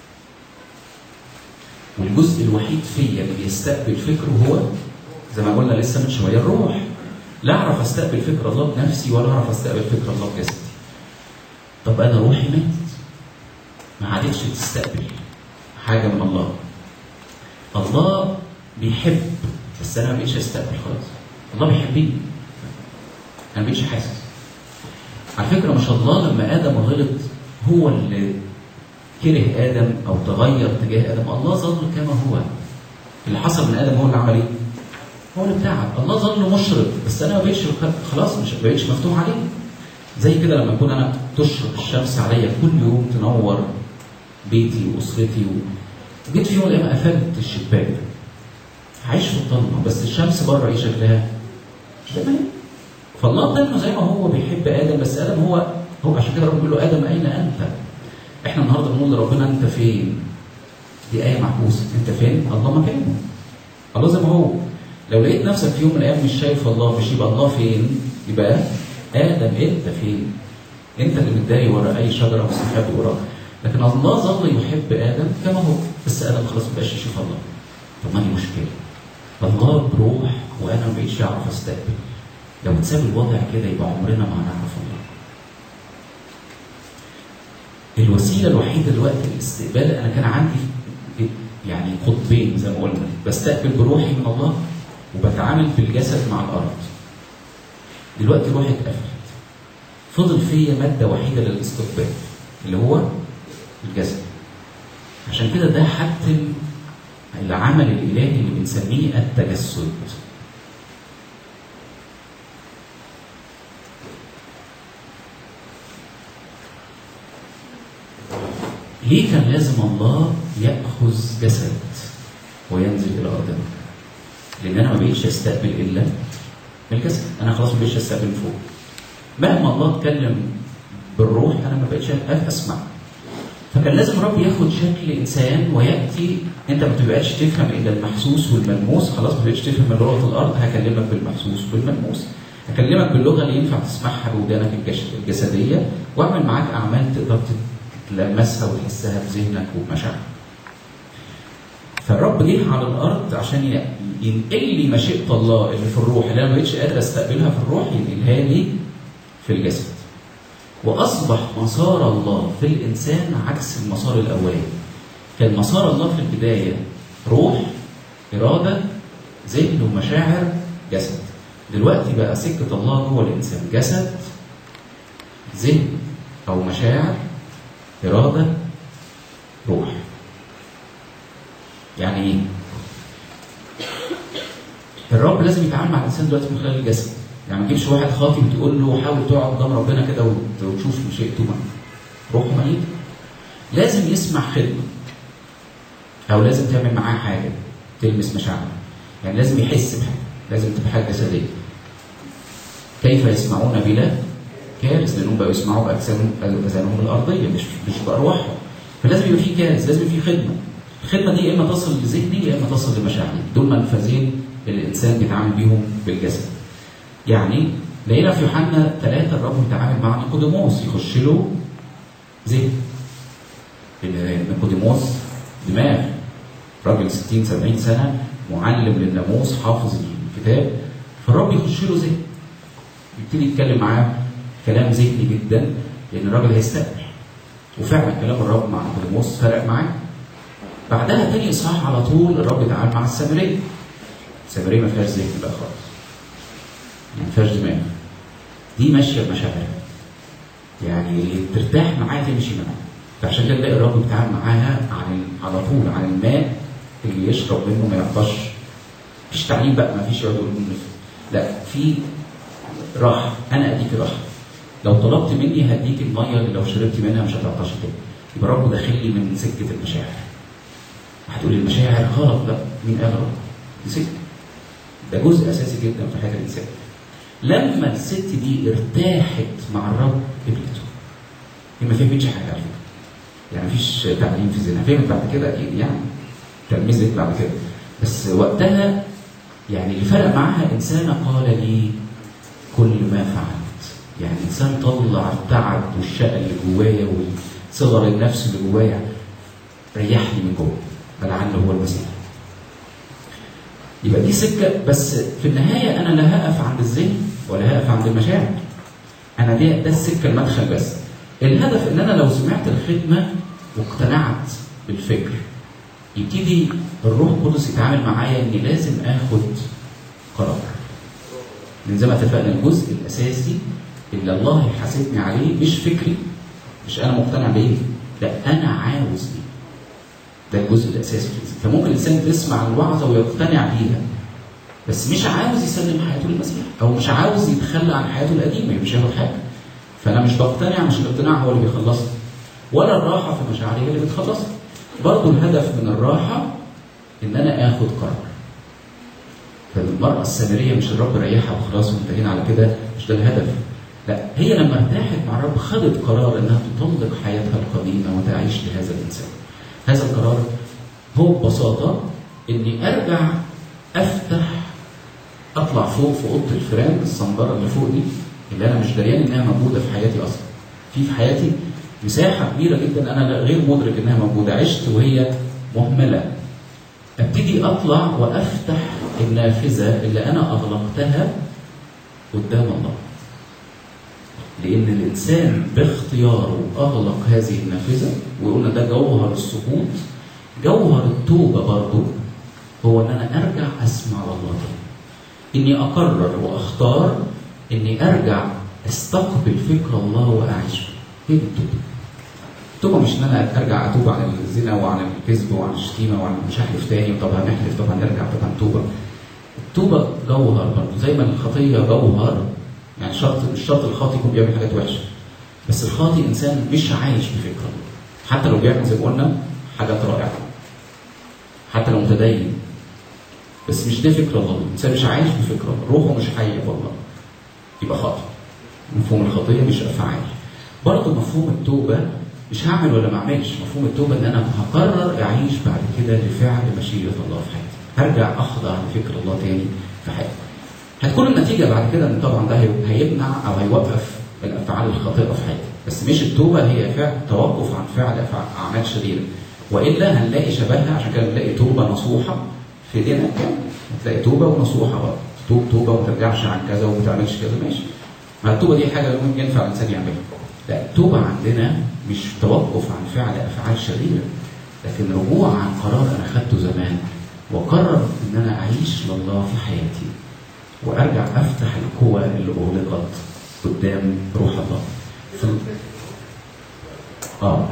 والجزء الوحيد فيا اللي بيستقبل فكره هو زي ما قلنا لسه من شويه الروح لا اعرف استقبل فكر الله بنفسي ولا اعرف استقبل فكر الله بجسدي طب انا روحي ماتت ما عادتش تستقبل حاجه من الله الله بيحب بس انا ما بقيتش استقبل خلاص الله بيحبني انا مش حاسس على فكره ما شاء الله لما ادم غلط هو اللي كره ادم او تغير تجاه ادم الله ظل كما هو اللي حصل من ادم هو اللي عمل ايه؟ هو اللي بتاعك الله ظل مشرق بس انا ما بقتش خلاص مش بقتش مفتوح عليه زي كده لما اكون انا تشرق الشمس عليا كل يوم تنور بيتي واسرتي و... جيت في يوم من الايام قفلت الشباك عايش في الضلمه بس الشمس بره ايه شكلها؟ زي ما هي فالله ضمنه زي ما هو بيحب ادم بس ادم هو هو عشان كده ربنا بيقول له ادم اين انت؟ احنا النهارده بنقول لربنا انت فين؟ دي ايه معكوسه انت فين؟ الله مكانه الله زي ما هو لو لقيت نفسك في يوم من الايام مش شايف الله مش يبقى الله فين؟ يبقى ادم انت فين؟ انت اللي متداري ورا اي شجره مستخبي وراك لكن الله ظل يحب ادم كما هو بس ادم خلاص ما بقاش يشوف الله طب ما دي مشكله الله بروح وانا ما بقيتش اعرف استقبل لو اتساب الوضع كده يبقى عمرنا ما هنعرف الله الوسيله الوحيده دلوقتي للاستقبال انا كان عندي يعني قطبين زي ما قلنا بستقبل بروحي من الله وبتعامل بالجسد مع الارض دلوقتي روحي اتقفلت فضل فيا ماده وحيده للاستقبال اللي هو الجسد عشان كده ده حتم العمل الالهي اللي بنسميه التجسد ليه كان لازم الله ياخذ جسد وينزل الى ارضنا لان انا ما بقيتش استقبل الا الجسد انا خلاص ما بقيتش استقبل فوق مهما الله اتكلم بالروح انا ما بقتش اسمع فكان لازم رب ياخد شكل انسان وياتي انت ما تبقاش تفهم الا المحسوس والملموس خلاص ما بقتش تفهم لغه الارض هكلمك بالمحسوس والملموس هكلمك باللغه اللي ينفع تسمعها بودانك الجسديه واعمل معاك اعمال تقدر تلمسها وتحسها بذهنك وبمشاعرك فالرب جه على الارض عشان ينقل لي مشيئه الله اللي في الروح اللي انا ما بقتش قادر استقبلها في الروح ينقلها لي في الجسد واصبح مسار الله في الانسان عكس المسار الاولاني كان مسار الله في البدايه روح اراده ذهن ومشاعر جسد دلوقتي بقى سكه الله جوه الانسان جسد ذهن او مشاعر اراده روح يعني ايه الرب لازم يتعامل مع الانسان دلوقتي من خلال الجسد يعني ما تجيبش واحد خاطي وتقول له حاول تقعد قدام ربنا كده وتشوف مشيئته روحه ميت لازم يسمع خدمه او لازم تعمل معاه حاجه تلمس مشاعره يعني لازم يحس بحاجه لازم تبقى حاجه جسديه كيف يسمعون بلا كارث لانهم بقوا يسمعوا باجسامهم اذانهم الارضيه مش مش بارواحهم فلازم يبقى في كارث لازم يبقى في خدمه الخدمه دي يا اما تصل لذهني يا اما تصل لمشاعري دول منفذين اللي الانسان بيتعامل بيهم بالجسد يعني لقينا في يوحنا ثلاثة الرب بيتعامل مع نيقوديموس يخش له ذهن نيقوديموس دماغ راجل 60 70 سنة معلم للناموس حافظ الكتاب فالرب يخش له ذهن يبتدي يتكلم معاه كلام ذهني جدا لان الراجل هيستقبل وفعلا كلام الرب مع نيقوديموس فرق معاه بعدها تاني اصحاح على طول الرب اتعامل مع السامريه السامريه ما فيهاش ذهن بقى خالص ما فيهاش دماغ دي ماشيه بمشاعرها يعني ترتاح معاها تمشي معاها فعشان كده تلاقي الرب بيتعامل معاها عن على طول عن الماء اللي يشرب منه ما يعطش مفيش تعليم بقى ما فيش يقعد يقول لا في راحه انا اديك راحه لو طلبت مني هديك الميه اللي لو شربت منها مش هتعطش تاني يبقى الرب داخل لي من سكه المشاعر هتقولي المشاعر غلط لا مين قال غلط؟ دي سكه ده جزء اساسي جدا في حياه الانسان لما الست دي ارتاحت مع الرب قبلته هي ما فهمتش حاجه على فكره يعني مفيش تعليم في الزنا فهمت بعد كده يعني تلمذت بعد كده بس وقتها يعني اللي فرق معاها انسانه قال لي كل ما فعلت يعني انسان طلع التعب والشقه اللي جوايا وصغر النفس اللي جوايا ريحني من جوه فلعل هو المسيح يبقى دي سكه بس في النهايه انا لا هقف عند الذهن ولا هقف عند المشاعر انا دي ده السكه المدخل بس الهدف ان انا لو سمعت الخدمه واقتنعت بالفكر يبتدي الروح القدس يتعامل معايا اني لازم اخد قرار لان زي ما اتفقنا الجزء الاساسي اللي الله يحاسبني عليه مش فكري مش انا مقتنع بايه لا انا عاوز ايه ده الجزء الاساسي في الانسان فممكن الانسان يسمع الوعظه ويقتنع بيها بس مش عاوز يسلم حياته للمسيح او مش عاوز يتخلى عن حياته القديمه مش هياخد حاجه فانا مش بقتنع مش الاقتناع هو اللي بيخلصني ولا الراحه في مشاعري هي اللي بتخلصني برضه الهدف من الراحه ان انا اخد قرار فالمرأة السامرية مش الرب ريحها وخلاص وانتهينا على كده مش ده الهدف لا هي لما ارتاحت مع الرب خدت قرار انها تطلق حياتها القديمة وتعيش لهذا الانسان هذا القرار هو ببساطة اني ارجع افتح اطلع فوق في اوضه الفيران الصنبره اللي فوق دي اللي انا مش دريان انها موجوده في حياتي اصلا في في حياتي مساحه كبيره جدا انا غير مدرك انها موجوده عشت وهي مهمله ابتدي اطلع وافتح النافذه اللي انا اغلقتها قدام الله لان الانسان باختياره اغلق هذه النافذه وقلنا ده جوهر السقوط جوهر التوبه برضه هو ان انا ارجع اسمع لله تاني اني اقرر واختار اني ارجع استقبل فكر الله واعيش به هي دي التوبه التوبه مش ان انا ارجع اتوب عن الزنا وعن الكذب وعن الشتيمه وعن مش هحلف تاني طب هنحلف طب هنرجع طب هنتوبه التوبه جوهر برضه زي ما الخطيه جوهر يعني شرط مش شرط الخاطي يكون بيعمل حاجات وحشه بس الخاطي انسان مش عايش بفكر الله حتى لو بيعمل زي ما قلنا حاجات رائعه حتى لو متدين بس مش ده فكر الله الانسان مش عايش بفكر الله روحه مش حي بالله يبقى خاطئ مفهوم الخطيه مش افعال برضه مفهوم التوبه مش هعمل ولا ما اعملش مفهوم التوبه ان انا هقرر اعيش بعد كده لفعل مشيئه الله في حياتي هرجع اخضع لفكر الله تاني في حياتي هتكون النتيجه بعد كده ان طبعا ده هي- هيمنع او هيوقف الافعال الخاطئه في حياتي بس مش التوبه هي فعل توقف عن فعل أفع- اعمال شريره والا هنلاقي شبهها عشان كده بنلاقي توبه نصوحه في دينك هتلاقي توبه ونصوحه برضه توب توبه وما ترجعش عن كذا وما تعملش كذا ماشي ما التوبه دي حاجه ممكن ينفع الانسان يعملها لا التوبه عندنا مش توقف عن فعل افعال شريره لكن رجوع عن قرار انا خدته زمان وقرر ان انا اعيش لله في حياتي وارجع افتح القوى اللي اغلقت قدام روح الله في اه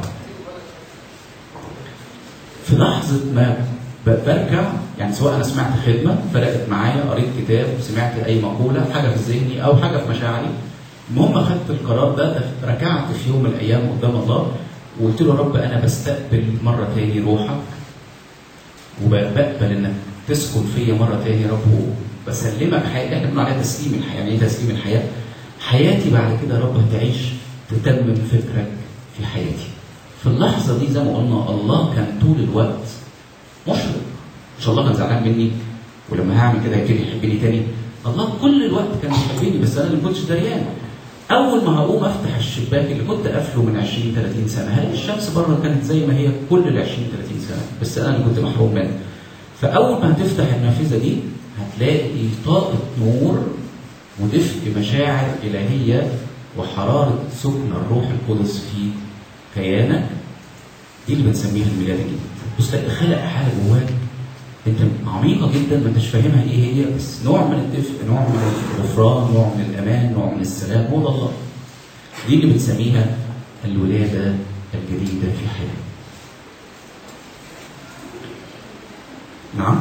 في لحظة ما ب- برجع يعني سواء أنا سمعت خدمة فرقت معايا قريت كتاب سمعت أي مقولة حاجة في ذهني أو حاجة في مشاعري المهم أخدت القرار ده ركعت في يوم من الأيام قدام الله وقلت له يا رب أنا بستقبل مرة تاني روحك وبقبل إنك تسكن فيا مرة تاني يا رب وبسلمك حياتي احنا بنقول عليها تسليم الحياة يعني إيه تسليم الحياة؟ حياتي بعد كده يا رب هتعيش تتمم فكرك في حياتي في اللحظة دي زي ما قلنا الله كان طول الوقت مشرق مش الله كان زعلان مني ولما هعمل كده يبتدي يحبني تاني الله كل الوقت كان بيحبني بس انا اللي ما كنتش دريان اول ما هقوم افتح الشباك اللي كنت قافله من 20 30 سنه هلاقي الشمس بره كانت زي ما هي كل ال 20 30 سنه بس انا اللي كنت محروم منها فاول ما هتفتح النافذه دي هتلاقي طاقه نور ودفء مشاعر الهيه وحراره سكن الروح القدس في كيانك دي اللي بنسميها الميلاد الجديد بص تلاقي خلق حاله جواك انت عميقه جدا ما انتش فاهمها ايه هي بس نوع من الدفء نوع من الغفران نوع من الامان نوع من السلام هو ده الله دي اللي بنسميها الولاده الجديده في حياتك نعم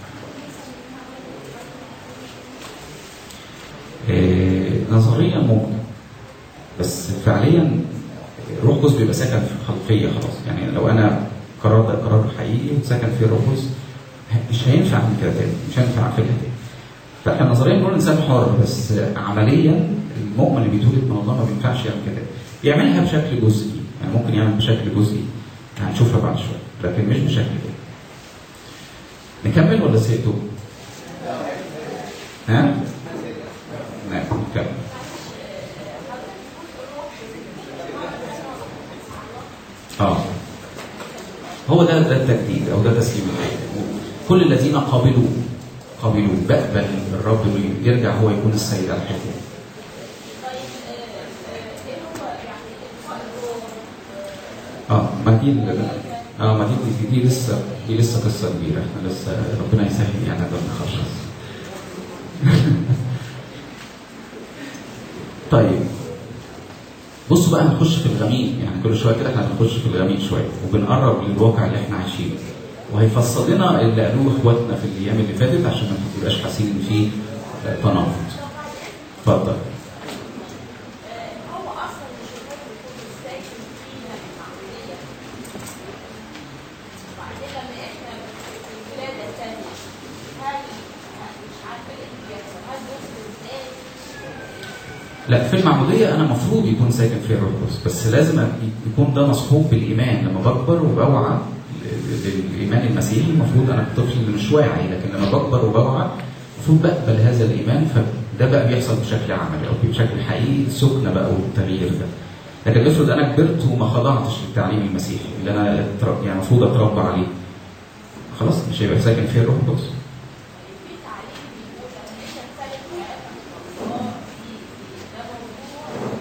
آه، نظريا ممكن بس فعليا الروح القدس بيبقى ساكن في الخلفيه خلاص يعني لو انا قرار ده قرار حقيقي وسكن فيه الروح القدس مش هينفع اعمل كده تاني مش هينفع اعملها تاني فاحنا نظريا بنقول الانسان حر بس عمليا المؤمن اللي بيتولد من الله ما بينفعش يعمل كده يعملها بشكل جزئي يعني ممكن يعمل بشكل جزئي هنشوفها بعد شويه لكن مش بشكل كده نكمل ولا سيبتوا؟ ها؟ نعم نكمل اه هو ده ده التجديد او ده تسليم الحياه كل الذين قبلوا قبلوا بقبل الرب إنه يرجع هو يكون السيد على الحياه طيب آه، آه، ايه هو يعني الفرق اه ما دي ال- اه ما دي, دي, دي لسه دي لسه قصه كبيره احنا لسه ربنا يسهل يعني نقدر نخلص طيب بصوا بقى هنخش في الغميق يعني كل شويه كده احنا بنخش في الغميق شويه وبنقرب للواقع اللي احنا عايشينه وهيفصل لنا اللي قالوه اخواتنا في الايام اللي فاتت عشان ما تبقاش حاسين ان في آه، تناقض. اتفضل. هو اصلا مش الراجل يكون ساكن فيها المعموديه وبعدين لما احنا في الولاده الثانيه هل مش عارفه ايه اللي بيحصل هل بيحصل ازاي لا في المعمودية أنا المفروض يكون ساكن فيها الروح القدس بس لازم يكون ده مصحوب بالإيمان لما بكبر وبوعى للإيمان المسيحي المفروض أنا طفل مش واعي لكن لما بكبر وبوعى المفروض بقبل هذا الإيمان فده بقى بيحصل بشكل عملي أو بشكل حقيقي سكنة بقى والتغيير ده لكن افرض أنا كبرت وما خضعتش للتعليم المسيحي اللي أنا اتر- يعني المفروض أتربى عليه خلاص مش هيبقى ساكن فيها الروح القدس في تعليم بيقول لما انت تسالك حياتك في الله في في ده موضوع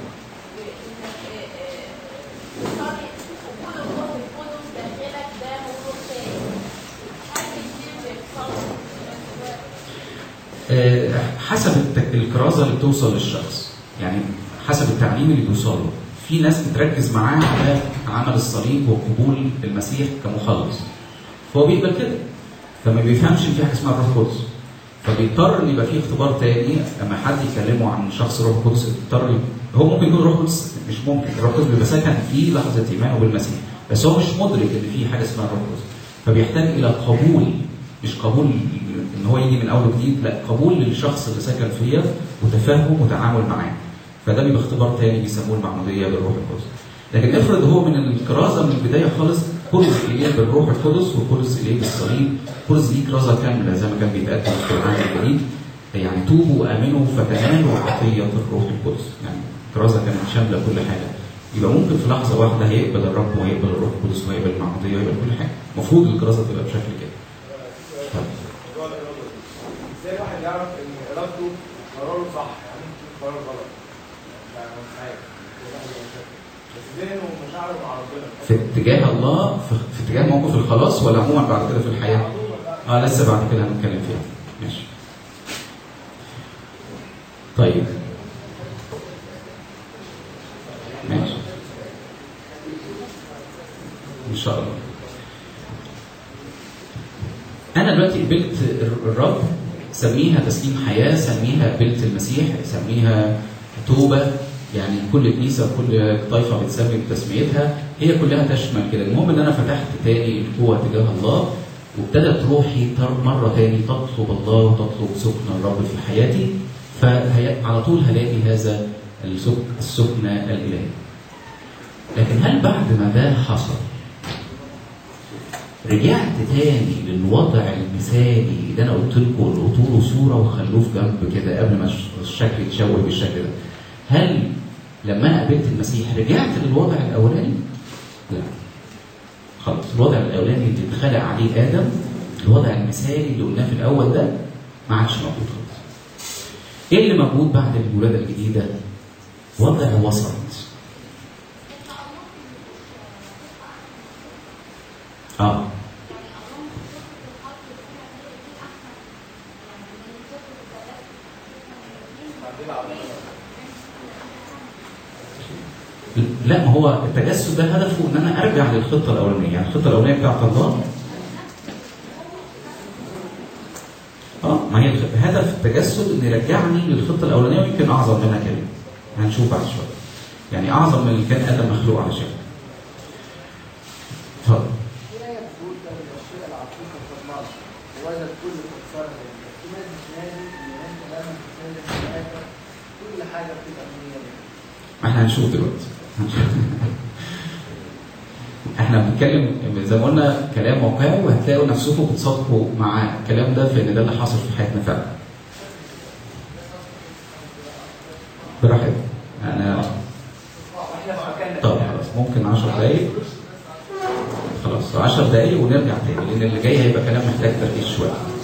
وانك تصلي قبول الروح القدس داخلك ده موضوع تاني هل كتير بيحصل في نفس الوقت؟ آه، حسب الت- الكرازه اللي بتوصل للشخص يعني حسب التعليم اللي بيوصل له في ناس بتركز معاه على عمل الصليب وقبول المسيح كمخلص فهو بيقبل كده فما بيفهمش ان في حاجه اسمها الروح القدس فبيضطر ان يبقى في اختبار تاني اما حد يكلمه عن شخص الروح القدس يضطر ي- هو ممكن يكون الروح القدس مش ممكن الروح القدس بيبقى سكن في لحظه ايمانه بالمسيح بس هو مش مدرك ان في حاجه اسمها الروح القدس فبيحتاج الى قبول مش قبول ان هو يجي من اول وجديد لا قبول للشخص اللي سكن فيها وتفهم وتعامل معاه فده بيبقى اختبار تاني بيسموه المعموديه بالروح القدس لكن افرض هو من الكرازه من البدايه خالص كرز اليه بالروح القدس وكرز اليه بالصليب كرز ليه كرازه كامله زي ما كان بيتقدم في العهد الجديد يعني توبوا وامنوا فتنالوا عطيه الروح القدس يعني كرازه كانت شامله كل حاجه يبقى ممكن في لحظه واحده هيقبل الرب وهيقبل الروح القدس وهيقبل المعموديه وهيقبل كل حاجه المفروض الكرازه تبقى بشكل كده موضوع الإرادة. ازاي الواحد يعرف ان ارادته قراره صح يعني ممكن يكون قرار غلط يعني مش عارف الواحد يبقى شاكك. بس ذهنه ومشاعره مع ربنا في اتجاه الله في, في اتجاه موقف الخلاص ولا عموما بعد كده في الحياه؟ اه لسه بعد كده هنتكلم فيها ماشي طيب ماشي ان شاء الله انا دلوقتي قبلت الرب سميها تسليم حياه سميها قبلت المسيح سميها توبه يعني كل كنيسه وكل طائفه بتسمي بتسميتها هي كلها تشمل كده المهم ان انا فتحت تاني القوه تجاه الله وابتدت روحي تر- مره تاني تطلب الله وتطلب سكن الرب في حياتي فعلى طول هلاقي هذا السك- السكن الالهي لكن هل بعد ما ده حصل رجعت تاني للوضع المثالي اللي انا قلت لكم اللي قلت له صوره وخلوه في جنب كده قبل ما الش- الشكل يتشوه بالشكل ده هل لما انا قابلت المسيح رجعت للوضع الاولاني؟ لا خلاص الوضع الاولاني اللي اتخلق عليه ادم الوضع المثالي اللي قلناه في الاول ده ما عادش موجود خالص. ايه اللي موجود بعد الولاده الجديده؟ وضع وسط اه لا ما هو التجسد ده هدفه ان انا ارجع للخطه الاولانيه يعني الخطه الاولانيه بتاعت الله اه ما هي الخ- هدف التجسد ان يرجعني للخطه الاولانيه ويمكن اعظم منها كمان هنشوف بعد شويه يعني اعظم من اللي كان ادم مخلوق علشان اتفضل في آية بتقول ده الأشياء العتيقة تطلعش ووجد كل تكسرة في ناس بتنادي إن أنت لما بتسلم حياتك كل حاجة بتبقى مية ما احنا هنشوف دلوقتي احنا بنتكلم زي ما قلنا كلام واقعي وهتلاقوا نفسكم بتصادقوا مع الكلام ده في ان ده اللي حاصل في حياتنا فعلا. براحتك انا واحنا في مكاننا طب خلاص ممكن 10 دقايق خلاص 10 دقايق ونرجع تاني لان اللي جاي هيبقى كلام محتاج تركيز شويه.